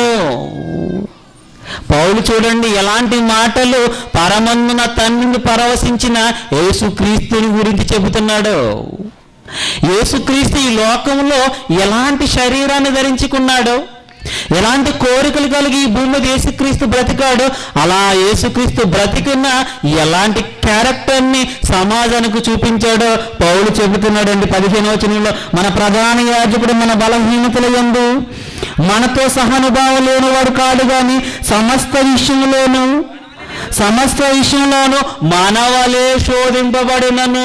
పౌలు చూడండి ఎలాంటి మాటలు పరమందున తండ్రిని పరవశించిన యేసుక్రీస్తుని గురించి చెబుతున్నాడు యేసుక్రీస్తు ఈ లోకంలో ఎలాంటి శరీరాన్ని ధరించుకున్నాడో ఎలాంటి కోరికలు కలిగి ఈ భూమి మీద యేసుక్రీస్తు బ్రతికాడు అలా యేసుక్రీస్తు బ్రతికున్న ఎలాంటి క్యారెక్టర్ని సమాజానికి చూపించాడో పౌలు చెబుతున్నాడండి పదిహేను వచనంలో మన ప్రధాన యాజకుడు మన బలహీనతల యందు మనతో సహానుభావం లేనివాడు కాడు గాని సమస్త విషయంలోనూ సమస్త విషయంలోనూ మనవలే శోధింపబడినను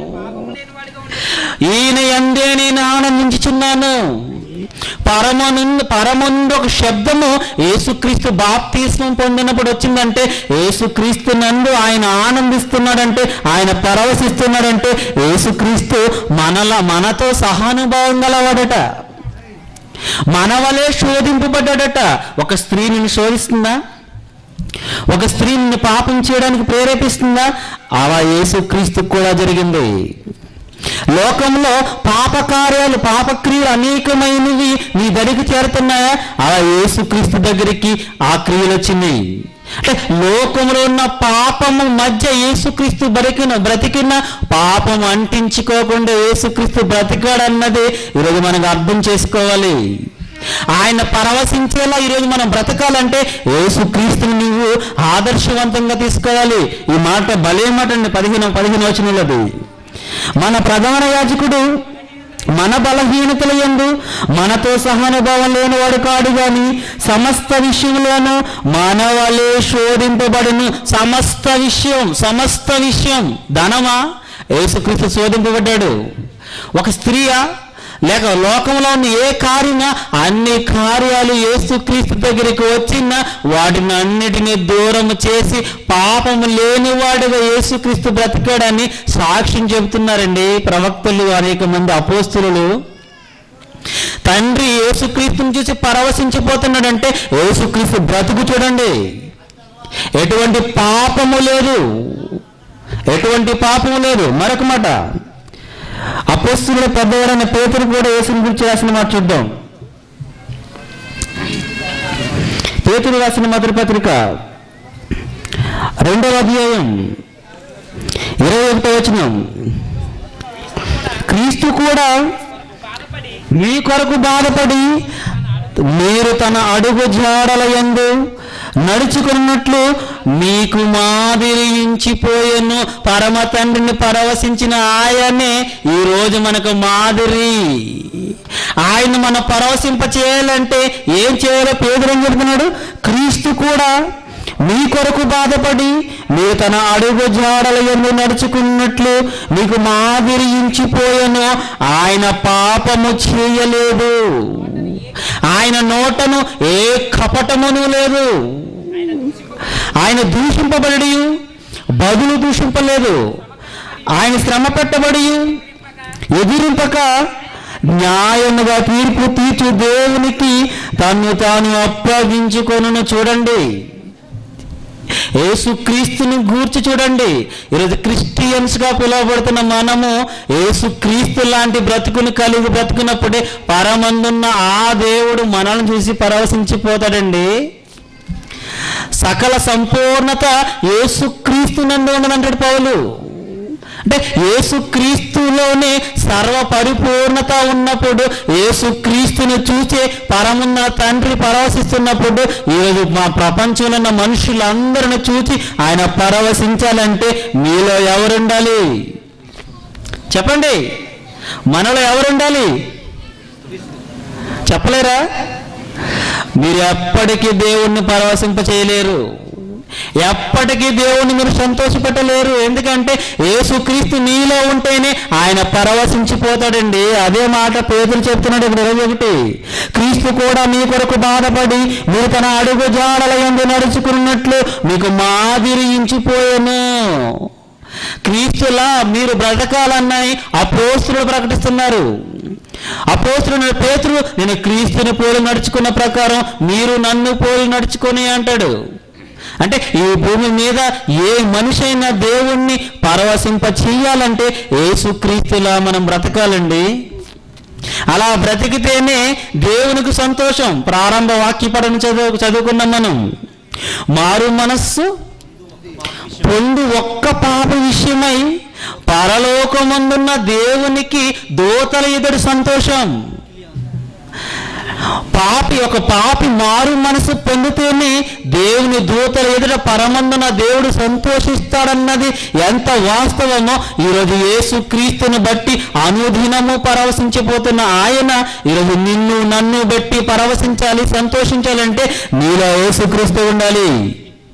ఈయన ఎందే నేను ఆనందించుచున్నాను పరమనుందు పరముందు ఒక శబ్దము యేసుక్రీస్తు బాప్తిస్మం పొందినప్పుడు వచ్చిందంటే యేసుక్రీస్తు నందు ఆయన ఆనందిస్తున్నాడంటే ఆయన పరవశిస్తున్నాడంటే యేసుక్రీస్తు మనల మనతో సహానుభావం గలవాడట మన వలే శోధింపబడ్డాడట ఒక స్త్రీ నిన్ను శోధిస్తుందా ఒక స్త్రీ నిన్ను పాపం చేయడానికి ప్రేరేపిస్తుందా అలా యేసుక్రీస్తు కూడా జరిగింది లోకంలో పాపకార్యాలు పాపక్రియలు అనేకమైనవి నీ దరికి చేరుతున్నాయా అలా యేసుక్రీస్తు దగ్గరికి ఆ క్రియలు వచ్చినాయి అంటే లోకంలో ఉన్న పాపము మధ్య యేసుక్రీస్తు బ్రతికిన బ్రతికిన పాపం అంటించుకోకుండా యేసుక్రీస్తు బ్రతికాడన్నది ఈరోజు మనకు అర్థం చేసుకోవాలి ఆయన పరవశించేలా ఈరోజు మనం బ్రతకాలంటే యేసుక్రీస్తుని నువ్వు ఆదర్శవంతంగా తీసుకోవాలి ఈ మాట భలే మాట అండి పదిహేను పదిహేను వచనంలోది మన ప్రధాన యాజకుడు మన బలహీనతల యందు మనతో సహానుభావం లేనివాడు కాడు గాని సమస్త విషయంలోనూ మన వలె శోధింపబడిన సమస్త విషయం సమస్త విషయం ధనమా యేసుక్రీస్తు శోధింపబడ్డాడు ఒక స్త్రీయా లేక లోకంలో ఉన్న ఏ కార్యమా అన్ని కార్యాలు యేసుక్రీస్తు దగ్గరికి వచ్చిన వాటిని అన్నిటినీ దూరం చేసి పాపము లేనివాడుగా యేసుక్రీస్తు బ్రతికాడని సాక్ష్యం చెబుతున్నారండి ప్రవక్తలు అనేక మంది అపోస్తులు తండ్రి యేసుక్రీస్తుని చూసి పరవశించిపోతున్నాడంటే యేసుక్రీస్తు బ్రతుకు చూడండి ఎటువంటి పాపము లేదు ఎటువంటి పాపము లేదు మరొక మాట అపోస్తుల పెద్దవాడైన పేతురు కూడా యేసుని గురించి రాసిన మాట చూద్దాం పేతురు రాసిన మొదటి పత్రిక రెండవ అధ్యాయం ఇరవై ఒకటో వచనం క్రీస్తు కూడా మీ కొరకు బాధపడి మీరు తన అడుగు జాడల యందు నడుచుకున్నట్లు మీకు మాదిరియించిపోయెను పరమ తండ్రిని పరవశించిన ఆయనే ఈ రోజు మనకు మాదిరి ఆయన మన పరవశింప చేయాలంటే ఏం చేయాలో పేదరం చెప్తున్నాడు క్రీస్తు కూడా మీ కొరకు బాధపడి మీరు తన అడుగు జాడల ఎందు నడుచుకున్నట్లు మీకు మాదిరియించిపోయెను ఆయన పాపము చేయలేదు ఆయన నోటను ఏ కపటమును లేదు ఆయన దూషింపబడి బదులు దూషింపలేదు ఆయన శ్రమ పెట్టబడి ఎదిరింపక న్యాయముగా తీర్పు తీర్చు దేవునికి తను తాను అప్పగించుకొనును చూడండి యేసుక్రీస్తుని గూర్చి చూడండి ఈరోజు క్రిస్టియన్స్ గా పిలువబడుతున్న మనము యేసుక్రీస్తు లాంటి బ్రతుకుని కలిగి బ్రతుకున్నప్పుడే పరమందున్న ఆ దేవుడు మనల్ని చూసి పరవశించిపోతాడండి సకల సంపూర్ణత యేసుక్రీస్తు నందు ఉన్నదంటాడు పౌలు అంటే యేసుక్రీస్తులోనే సర్వ పరిపూర్ణత ఉన్నప్పుడు యేసుక్రీస్తుని చూసే పరమున్న తండ్రి పరవశిస్తున్నప్పుడు ఈరోజు మా ప్రపంచంలో ఉన్న మనుషులందరిని చూసి ఆయన పరవశించాలంటే మీలో ఎవరుండాలి చెప్పండి మనలో ఎవరుండాలి చెప్పలేరా మీరు ఎప్పటికీ దేవుణ్ణి పరవశింప చేయలేరు ఎప్పటికీ దేవుణ్ణి మీరు సంతోషపెట్టలేరు ఎందుకంటే యేసుక్రీస్తు నీలో ఉంటేనే ఆయన పరవశించిపోతాడండి అదే మాట పేదలు చెప్తున్నాడు ఇక్కడ ఇరవై ఒకటి క్రీస్తు కూడా మీ కొరకు బాధపడి మీరు తన అడుగు జాడల ఎందు నడుచుకున్నట్లు మీకు మాదిరియించిపోయాను క్రీస్తులా మీరు బ్రతకాలన్నాయి అపోస్తులు ప్రకటిస్తున్నారు అపోస్తులు పేతురు నేను క్రీస్తుని పోలి నడుచుకున్న ప్రకారం మీరు నన్ను పోలి నడుచుకొని అంటాడు అంటే ఈ భూమి మీద ఏ మనిషి అయినా దేవుణ్ణి పరవశింప చెయ్యాలంటే ఏసుక్రీస్తులా మనం బ్రతకాలండి అలా బ్రతికితేనే దేవునికి సంతోషం ప్రారంభ వాక్యపడని చదువు చదువుకున్నాం మనం మారు మనస్సు పొందు ఒక్క పాప విషయమై పరలోకమందున్న దేవునికి దూతల ఎదురు సంతోషం పాపి ఒక పాపి మారు మనసు పొందితేనే దేవుని దూతల ఎదుట పరమందున దేవుడు సంతోషిస్తాడన్నది ఎంత వాస్తవమో ఈరోజు యేసు క్రీస్తుని బట్టి అనుదినము పరవశించిపోతున్న ఆయన ఈరోజు నిన్ను నన్ను బట్టి పరవశించాలి సంతోషించాలంటే నీలో యేసుక్రీస్తు ఉండాలి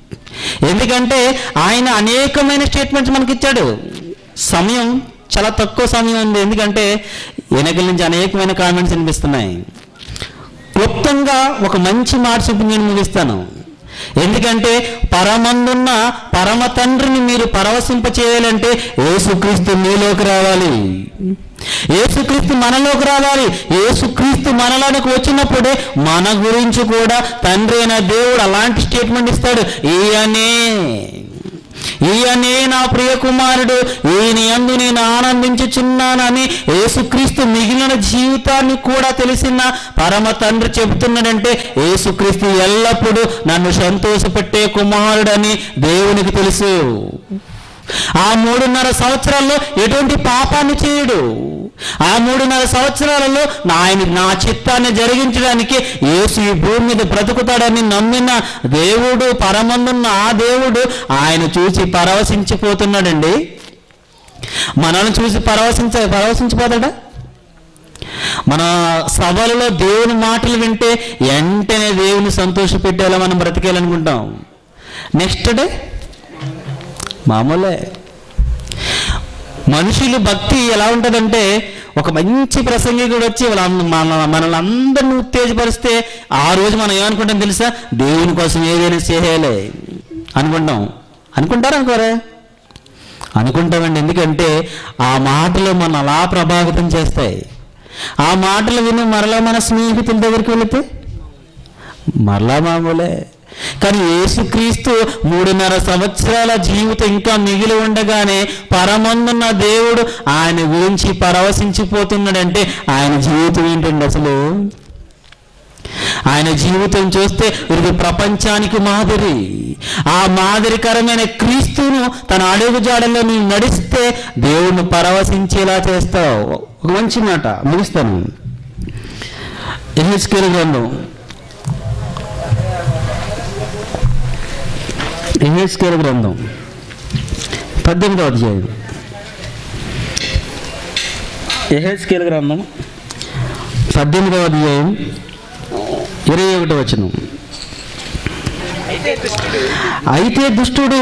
ఎందుకంటే ఆయన అనేకమైన స్టేట్మెంట్స్ మనకి ఇచ్చాడు సమయం చాలా తక్కువ సమయం ఉంది ఎందుకంటే వెనకల నుంచి అనేకమైన కామెంట్స్ వినిపిస్తున్నాయి క్లుప్తంగా ఒక మంచి మాట చెప్పి నేను ముగిస్తాను ఎందుకంటే పరమందున్న పరమ తండ్రిని మీరు పరవశింప చేయాలంటే యేసుక్రీస్తు మీలోకి రావాలి యేసుక్రీస్తు మనలోకి రావాలి యేసుక్రీస్తు మనలోనికి వచ్చినప్పుడే మన గురించి కూడా తండ్రి అయిన దేవుడు అలాంటి స్టేట్మెంట్ ఇస్తాడు ఈయనే ఈయనే నా ప్రియ కుమారుడు ఈయన యందు నేను ఆనందించుచున్నానని యేసుక్రీస్తు మిగిలిన జీవితాన్ని కూడా తెలిసిన పరమ తండ్రి చెబుతున్నాడంటే యేసుక్రీస్తు ఎల్లప్పుడూ నన్ను సంతోషపెట్టే కుమారుడని దేవునికి తెలుసు ఆ మూడున్నర సంవత్సరాల్లో ఎటువంటి పాపాన్ని చేయడు ఆ మూడున్నర సంవత్సరాలలో నా ఆయన నా చిత్తాన్ని జరిగించడానికి యేసు ఈ భూమి మీద బ్రతుకుతాడని నమ్మిన దేవుడు పరమందున్న ఆ దేవుడు ఆయన చూసి పరవశించిపోతున్నాడండి మనల్ని చూసి పరవశించ పరవశించిపోతాడా మన సభలలో దేవుని మాటలు వింటే వెంటనే దేవుని సంతోషపెట్టేలా మనం బ్రతికేయాలనుకుంటాం నెక్స్ట్ డే మామూలే మనుషులు భక్తి ఎలా ఉంటుందంటే ఒక మంచి ప్రసంగికుడు వచ్చి వాళ్ళ మన మనల్ని అందరిని ఉత్తేజపరిస్తే ఆ రోజు మనం ఏమనుకుంటాం తెలుసా దేవుని కోసం ఏదైనా చేయాలి అనుకుంటాం అనుకుంటారా అనుకోరే అనుకుంటామండి ఎందుకంటే ఆ మాటలు మన అలా ప్రభావితం చేస్తాయి ఆ మాటలు విని మరలా మన స్నేహితుల దగ్గరికి వెళితే మరలా మామూలే కానీ యేసుక్రీస్తు మూడున్నర సంవత్సరాల జీవితం ఇంకా మిగిలి ఉండగానే పరమందున్న దేవుడు ఆయన గురించి పరవశించిపోతున్నాడంటే ఆయన జీవితం ఏంటండి అసలు ఆయన జీవితం చూస్తే ఇది ప్రపంచానికి మాదిరి ఆ మాదిరికరమైన క్రీస్తును తన అడుగు జాడల్లో నీవు నడిస్తే దేవుణ్ణి పరవశించేలా చేస్తావు ఒక మంచి మాట ముగిస్తాను ఎహెచ్కేల్ గ్రంథం ఎహెచ్కేల్ గ్రంథం పద్దెనిమిదవ అధ్యాయం ఎహెచ్కేల్ గ్రంథం పద్దెనిమిదవ అధ్యాయం ఇరవై ఒకటి వచనం అయితే దుష్టుడు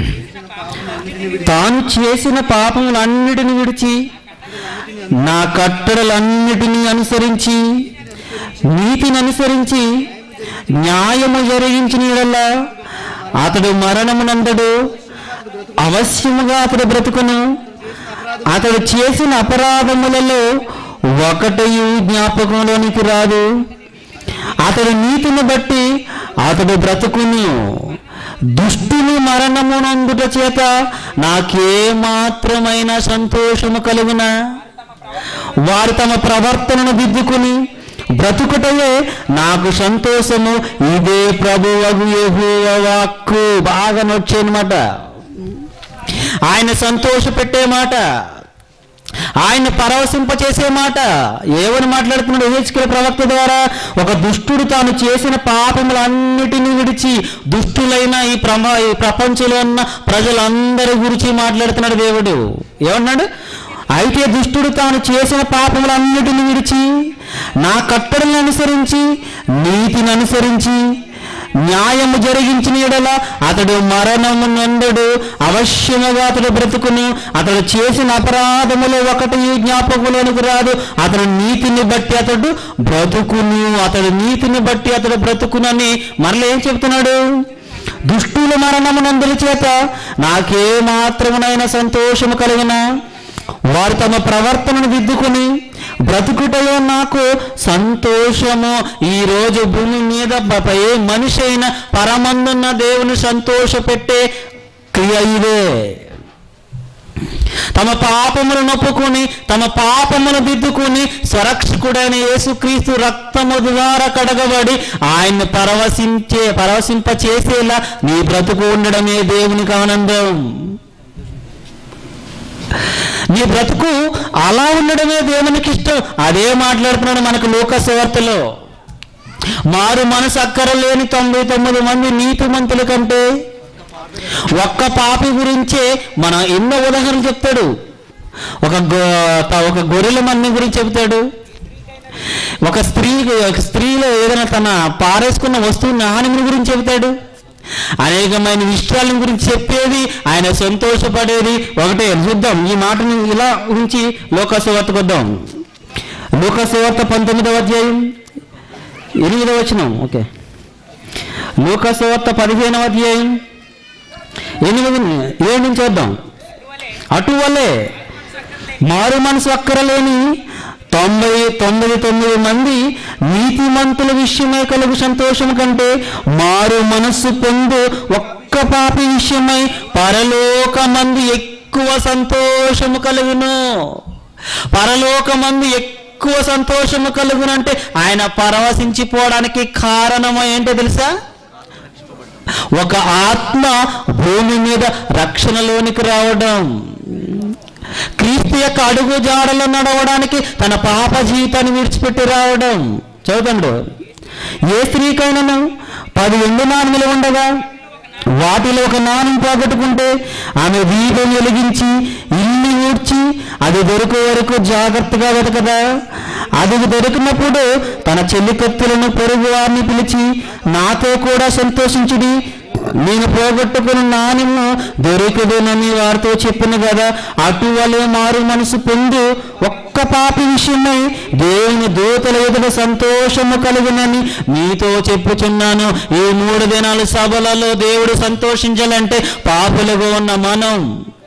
తాను చేసిన పాపములన్నిటిని విడిచి నా కట్టడలన్నిటినీ అనుసరించి నీతిని అనుసరించి న్యాయము జరిగించిన యెడల అతడు మరణమునందడు అవశ్యముగా అతడు బ్రతుకును అతడు చేసిన అపరాధములలో ఒకటయు జ్ఞాపకంలోనికి రాదు అతడు నీతిని బట్టి అతడు బ్రతుకును దుష్టుని మరణమునందుట చేత నాకే మాత్రమైన సంతోషము కలుగునా వారు తమ ప్రవర్తనను దిద్దుకుని బ్రతుకుటయే నాకు సంతోషము ఇదే ప్రభువగు యెహోవా వాక్కు బాగా నొచ్చేనమాట ఆయన సంతోష పెట్టే మాట ఆయన పరవశింప చేసే మాట ఏమని మాట్లాడుతున్నాడు హెచ్కెల ప్రవక్త ద్వారా ఒక దుష్టుడు తాను చేసిన పాపములన్నిటినీ విడిచి దుష్టులైన ఈ ప్రమ ఈ ప్రపంచంలో ఉన్న ప్రజలందరి గురించి మాట్లాడుతున్నాడు దేవుడు ఏమన్నాడు అయితే దుష్టుడు తాను చేసిన పాపములన్నిటిని విడిచి నా కట్టడలను అనుసరించి నీతిని అనుసరించి న్యాయము జరిగించిన ఎడల అతడు మరణము నందడు అవశ్యముగా అతడు బ్రతుకును అతడు చేసిన అపరాధములు ఒకటి జ్ఞాపకులోనికి రాదు అతడు నీతిని బట్టి అతడు బ్రతుకును అతడు నీతిని బట్టి అతడు బ్రతుకునని మరలా ఏం చెప్తున్నాడు దుష్టుల మరణము నందుల చేత నాకే మాత్రమునైన సంతోషము కలిగిన వారు తమ ప్రవర్తనను దిద్దుకుని బ్రతుకుటలో నాకు సంతోషము ఈ రోజు భూమి మీద ప- ఏ మనిషి అయినా పరమందున్న దేవుని సంతోష పెట్టే క్రియ ఇదే తమ పాపములు నొప్పుకొని తమ పాపమును దిద్దుకొని స్వరక్షకుడైన యేసుక్రీస్తు రక్తము ద్వారా కడగబడి ఆయన్ని పరవశించే పరవశింప చేసేలా నీ బ్రతుకు ఉండడమే దేవునికి ఆనందం నీ బ్రతుకు అలా ఉండడమే దేవునికి ఇష్టం అదే మాట్లాడుతున్నాడు మనకు లోకసువార్తలో మారు మనసు అక్కరలేని తొంభై తొమ్మిది మంది నీతిమంతుల కంటే ఒక్క పాపి గురించే మన ఎన్నో ఉదాహరణలు చెప్తాడు ఒక గో త- ఒక గొర్రెల మంది గురించి చెప్తాడు ఒక స్త్రీ ఒక స్త్రీలో ఏదైనా తన పారేసుకున్న వస్తువుని హాని గురించి చెబుతాడు అనేకమైన విషయాల గురించి చెప్పేది ఆయన సంతోషపడేది ఒకటే చూద్దాం ఈ మాటను ఇలా ఉంచి లోకసువార్తకు వద్దాం లోకసువార్త పంతొమ్మిదవ అధ్యాయం ఎనిమిదవ వచనం ఓకే లోకసువార్త పదిహేనవ అధ్యాయం ఎనిమిది ఏడు నుంచి వద్దాం అటువలే మారు మనసు అక్కరలేని తొంభై తొమ్మిది తొమ్మిది మంది నీతిమంతుల విషయమై కలుగు సంతోషం కంటే మారు మనస్సు పొందు ఒక్క పాపి విషయమై పరలోక మంది ఎక్కువ సంతోషము కలుగును పరలోక మంది ఎక్కువ సంతోషము కలుగునంటే ఆయన పరవశించిపోవడానికి కారణం ఏంటో తెలుసా ఒక ఆత్మ భూమి మీద రక్షణలోనికి రావడం క్రీస్తు యొక్క అడుగు జాడలో నడవడానికి తన పాప జీవితాన్ని విడిచిపెట్టి రావడం చదువుతండు ఏ స్త్రీకైనాను పది ఎండు నాణ్యలు ఉండగా వాటిలో ఒక నాణ్యం పోగొట్టుకుంటే ఆమె దీపం వెలిగించి ఇల్లు ఊడ్చి అది దొరికే వరకు జాగ్రత్తగా వెతకదా అది దొరికినప్పుడు తన చెల్లికత్తులను పొరుగు వారిని పిలిచి నాతో కూడా సంతోషించుడి నేను పోగొట్టుకున్న నాణ్యము దొరికదునని వారితో చెప్పిన కదా అటువలే మారు మనసు పొందు ఒక్క పాపి విషయమై దేవుని దూతల ఎదుట సంతోషము కలుగునని మీతో చెప్పుచున్నాను ఈ మూడు దినాల సభలలో దేవుడు సంతోషించాలంటే పాపులుగా ఉన్న మనం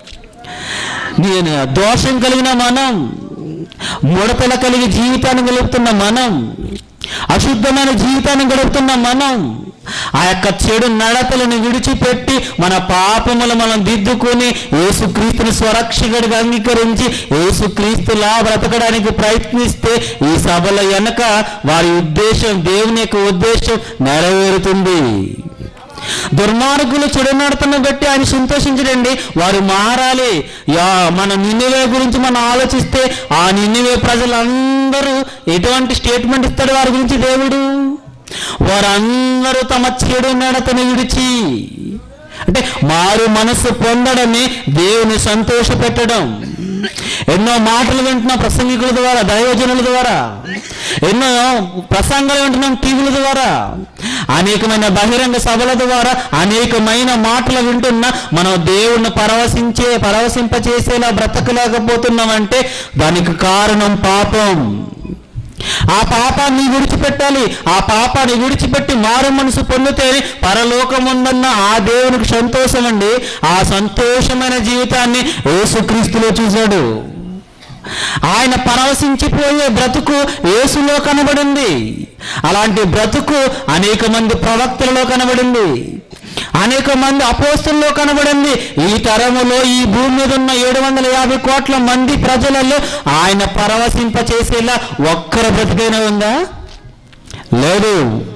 నేను దోషం కలిగిన మనం ముడతల కలిగి జీవితాన్ని గడుపుతున్న మనం అశుద్ధమైన జీవితాన్ని గడుపుతున్న మనం ఆ యొక్క చెడు నడతలను విడిచిపెట్టి మన పాపములు మనం దిద్దుకొని యేసుక్రీస్తుని స్వరక్షకుడిగా అంగీకరించి యేసుక్రీస్తులా బ్రతకడానికి ప్రయత్నిస్తే ఈ సభల వెనక వారి ఉద్దేశం దేవుని యొక్క ఉద్దేశం నెరవేరుతుంది దుర్మార్గులు చెడు నడతను బట్టి ఆయన సంతోషించడండి వారు మారాలి యా మన నిన్నవే గురించి మనం ఆలోచిస్తే ఆ నిన్నవే ప్రజలందరూ ఎటువంటి స్టేట్మెంట్ ఇస్తాడు వారి గురించి దేవుడు వారందరూ తమ చెడు నడతను విడిచి అంటే మారు మనసు పొందడమే దేవుని సంతోష పెట్టడం ఎన్నో మాటలు వింటున్నాం ప్రసంగికుల ద్వారా దైవజనుల ద్వారా ఎన్నో ప్రసంగాలు వింటున్నాం టీవీల ద్వారా అనేకమైన బహిరంగ సభల ద్వారా అనేకమైన మాటలు వింటున్నా మనం దేవుణ్ణి పరవశించే పరవశింపచేసేలా బ్రతకలేకపోతున్నామంటే దానికి కారణం పాపం ఆ పాపాన్ని విడిచిపెట్టాలి ఆ పాపాన్ని విడిచిపెట్టి మారు మనసు పొందితే పరలోకముందన్న ఆ దేవునికి సంతోషం అండి ఆ సంతోషమైన జీవితాన్ని యేసుక్రీస్తులో చూశాడు ఆయన పరవశించిపోయే బ్రతుకు యేసులో కనబడింది అలాంటి బ్రతుకు అనేక మంది ప్రవక్తలలో కనబడింది అనేక మంది అపోస్తుల్లో కనబడింది ఈ తరములో ఈ భూమి మీద ఉన్న ఏడు వందల యాభై కోట్ల మంది ప్రజలలో ఆయన పరవశింప చేసేలా ఒక్కరు బ్రతికైనా ఉందా లేదు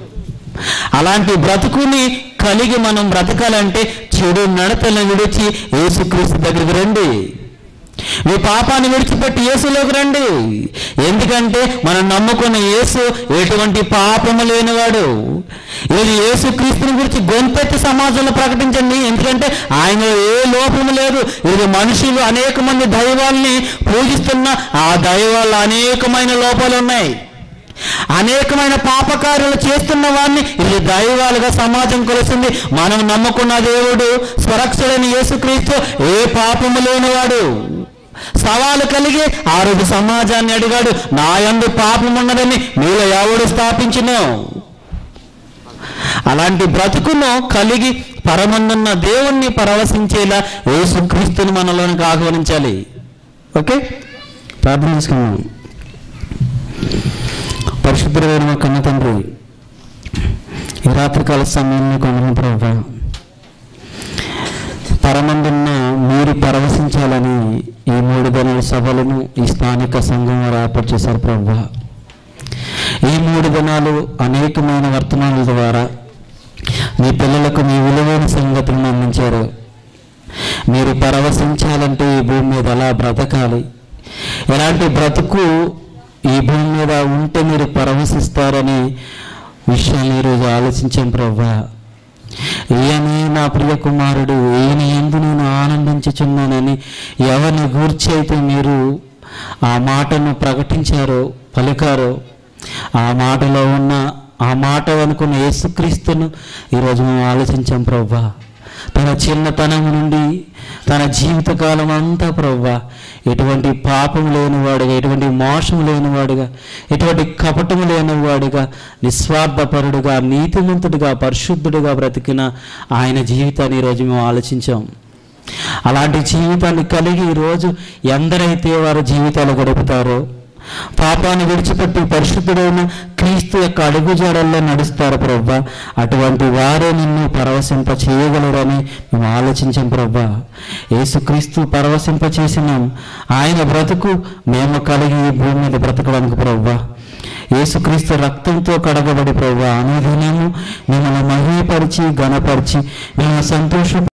అలాంటి బ్రతుకుని కలిగి మనం బ్రతకాలంటే చెడు నడతలను విడిచి యేసుక్రీస్తు దగ్గరికి రండి మీ పాపాన్ని విడిచిపెట్టి యేసులోకి రండి ఎందుకంటే మనం నమ్ముకున్న యేసు ఎటువంటి పాపము లేనివాడు ఇది యేసు క్రీస్తుని గురించి గొంతెత్తి సమాజంలో ప్రకటించండి ఎందుకంటే ఆయన ఏ లోపము లేదు ఇది మనుషులు అనేక మంది దైవాల్ని పూజిస్తున్న ఆ దైవాల్లో అనేకమైన లోపాలు ఉన్నాయి అనేకమైన పాపకార్యాలు చేస్తున్న వారిని ఇది దైవాలుగా సమాజం కొలుస్తుంది మనం నమ్ముకున్న దేవుడు స్వరక్షుడైన యేసుక్రీస్తు ఏ పాపము లేనివాడు సవాలు కలిగి ఆ రోజు సమాజాన్ని అడిగాడు నా యందు పాపం ఉన్నదని మీలో ఎవడు స్థాపించును అలాంటి బ్రతుకును కలిగి పరమందున్న దేవుణ్ణి పరవశించేలా యేసుక్రీస్తుని మనలోనికి ఆహ్వానించాలి ఓకే ప్రార్థన చేసుకున్నాం పరిశుద్ధమైన మా కన్న తండ్రి ఈ రాత్రికాల సమయంలో కొందరు ప్రభా పరమందున్న మీరు పరవశించాలని ఈ మూడు దినాల సభలను ఈ స్థానిక సంఘం వారు ఏర్పాటు చేశారు ప్రభా ఈ మూడు దినాలు అనేకమైన వర్తమానాల ద్వారా మీ పిల్లలకు మీ విలువైన సంగతులను అందించారు మీరు పరవశించాలంటే ఈ భూమి మీద ఎలా బ్రతకాలి ఎలాంటి బ్రతుకు ఈ భూమి మీద ఉంటే మీరు పరవశిస్తారని విషయాన్ని ఈరోజు ఆలోచించాం ప్రభా ఈయనే నా ప్రియ కుమారుడు ఈయన ఎందు నేను ఆనందించుచున్నానని ఎవరిని గూర్చి అయితే మీరు ఆ మాటను ప్రకటించారో పలికారో ఆ మాటలో ఉన్న ఆ మాట అనుకున్న యేసుక్రీస్తును ఈరోజు మేము ఆలోచించాం ప్రవ్వా తన చిన్నతనం నుండి తన జీవితకాలం అంతా ప్రవ్వా ఎటువంటి పాపం లేనివాడుగా ఎటువంటి మోసం లేనివాడుగా ఎటువంటి కపటం లేనివాడుగా నిస్వార్థపరుడుగా నీతిమంతుడిగా పరిశుద్ధుడిగా బ్రతికిన ఆయన జీవితాన్ని ఈరోజు మేము ఆలోచించాం అలాంటి జీవితాన్ని కలిగి ఈరోజు ఎందరైతే వారి జీవితాలు గడుపుతారో పాపాన్ని విడిచిపెట్టి పరిశుద్ధుడైన క్రీస్తు యొక్క అడుగుజాడల్లో నడుస్తారు ప్రవ్వా అటువంటి వారే నిన్ను పరవశింప చేయగలరని మేము ఆలోచించాం ప్రవ్వా యేసుక్రీస్తు పరవశింప చేసినాం ఆయన బ్రతుకు మేము కలిగి ఈ భూమి మీద బ్రతకడానికి ప్రవ్వా యేసుక్రీస్తు రక్తంతో కడగబడి ప్రవ్వా అనుదినము మిమ్మల్ని మహిమపరిచి ఘనపరిచి మేము సంతోష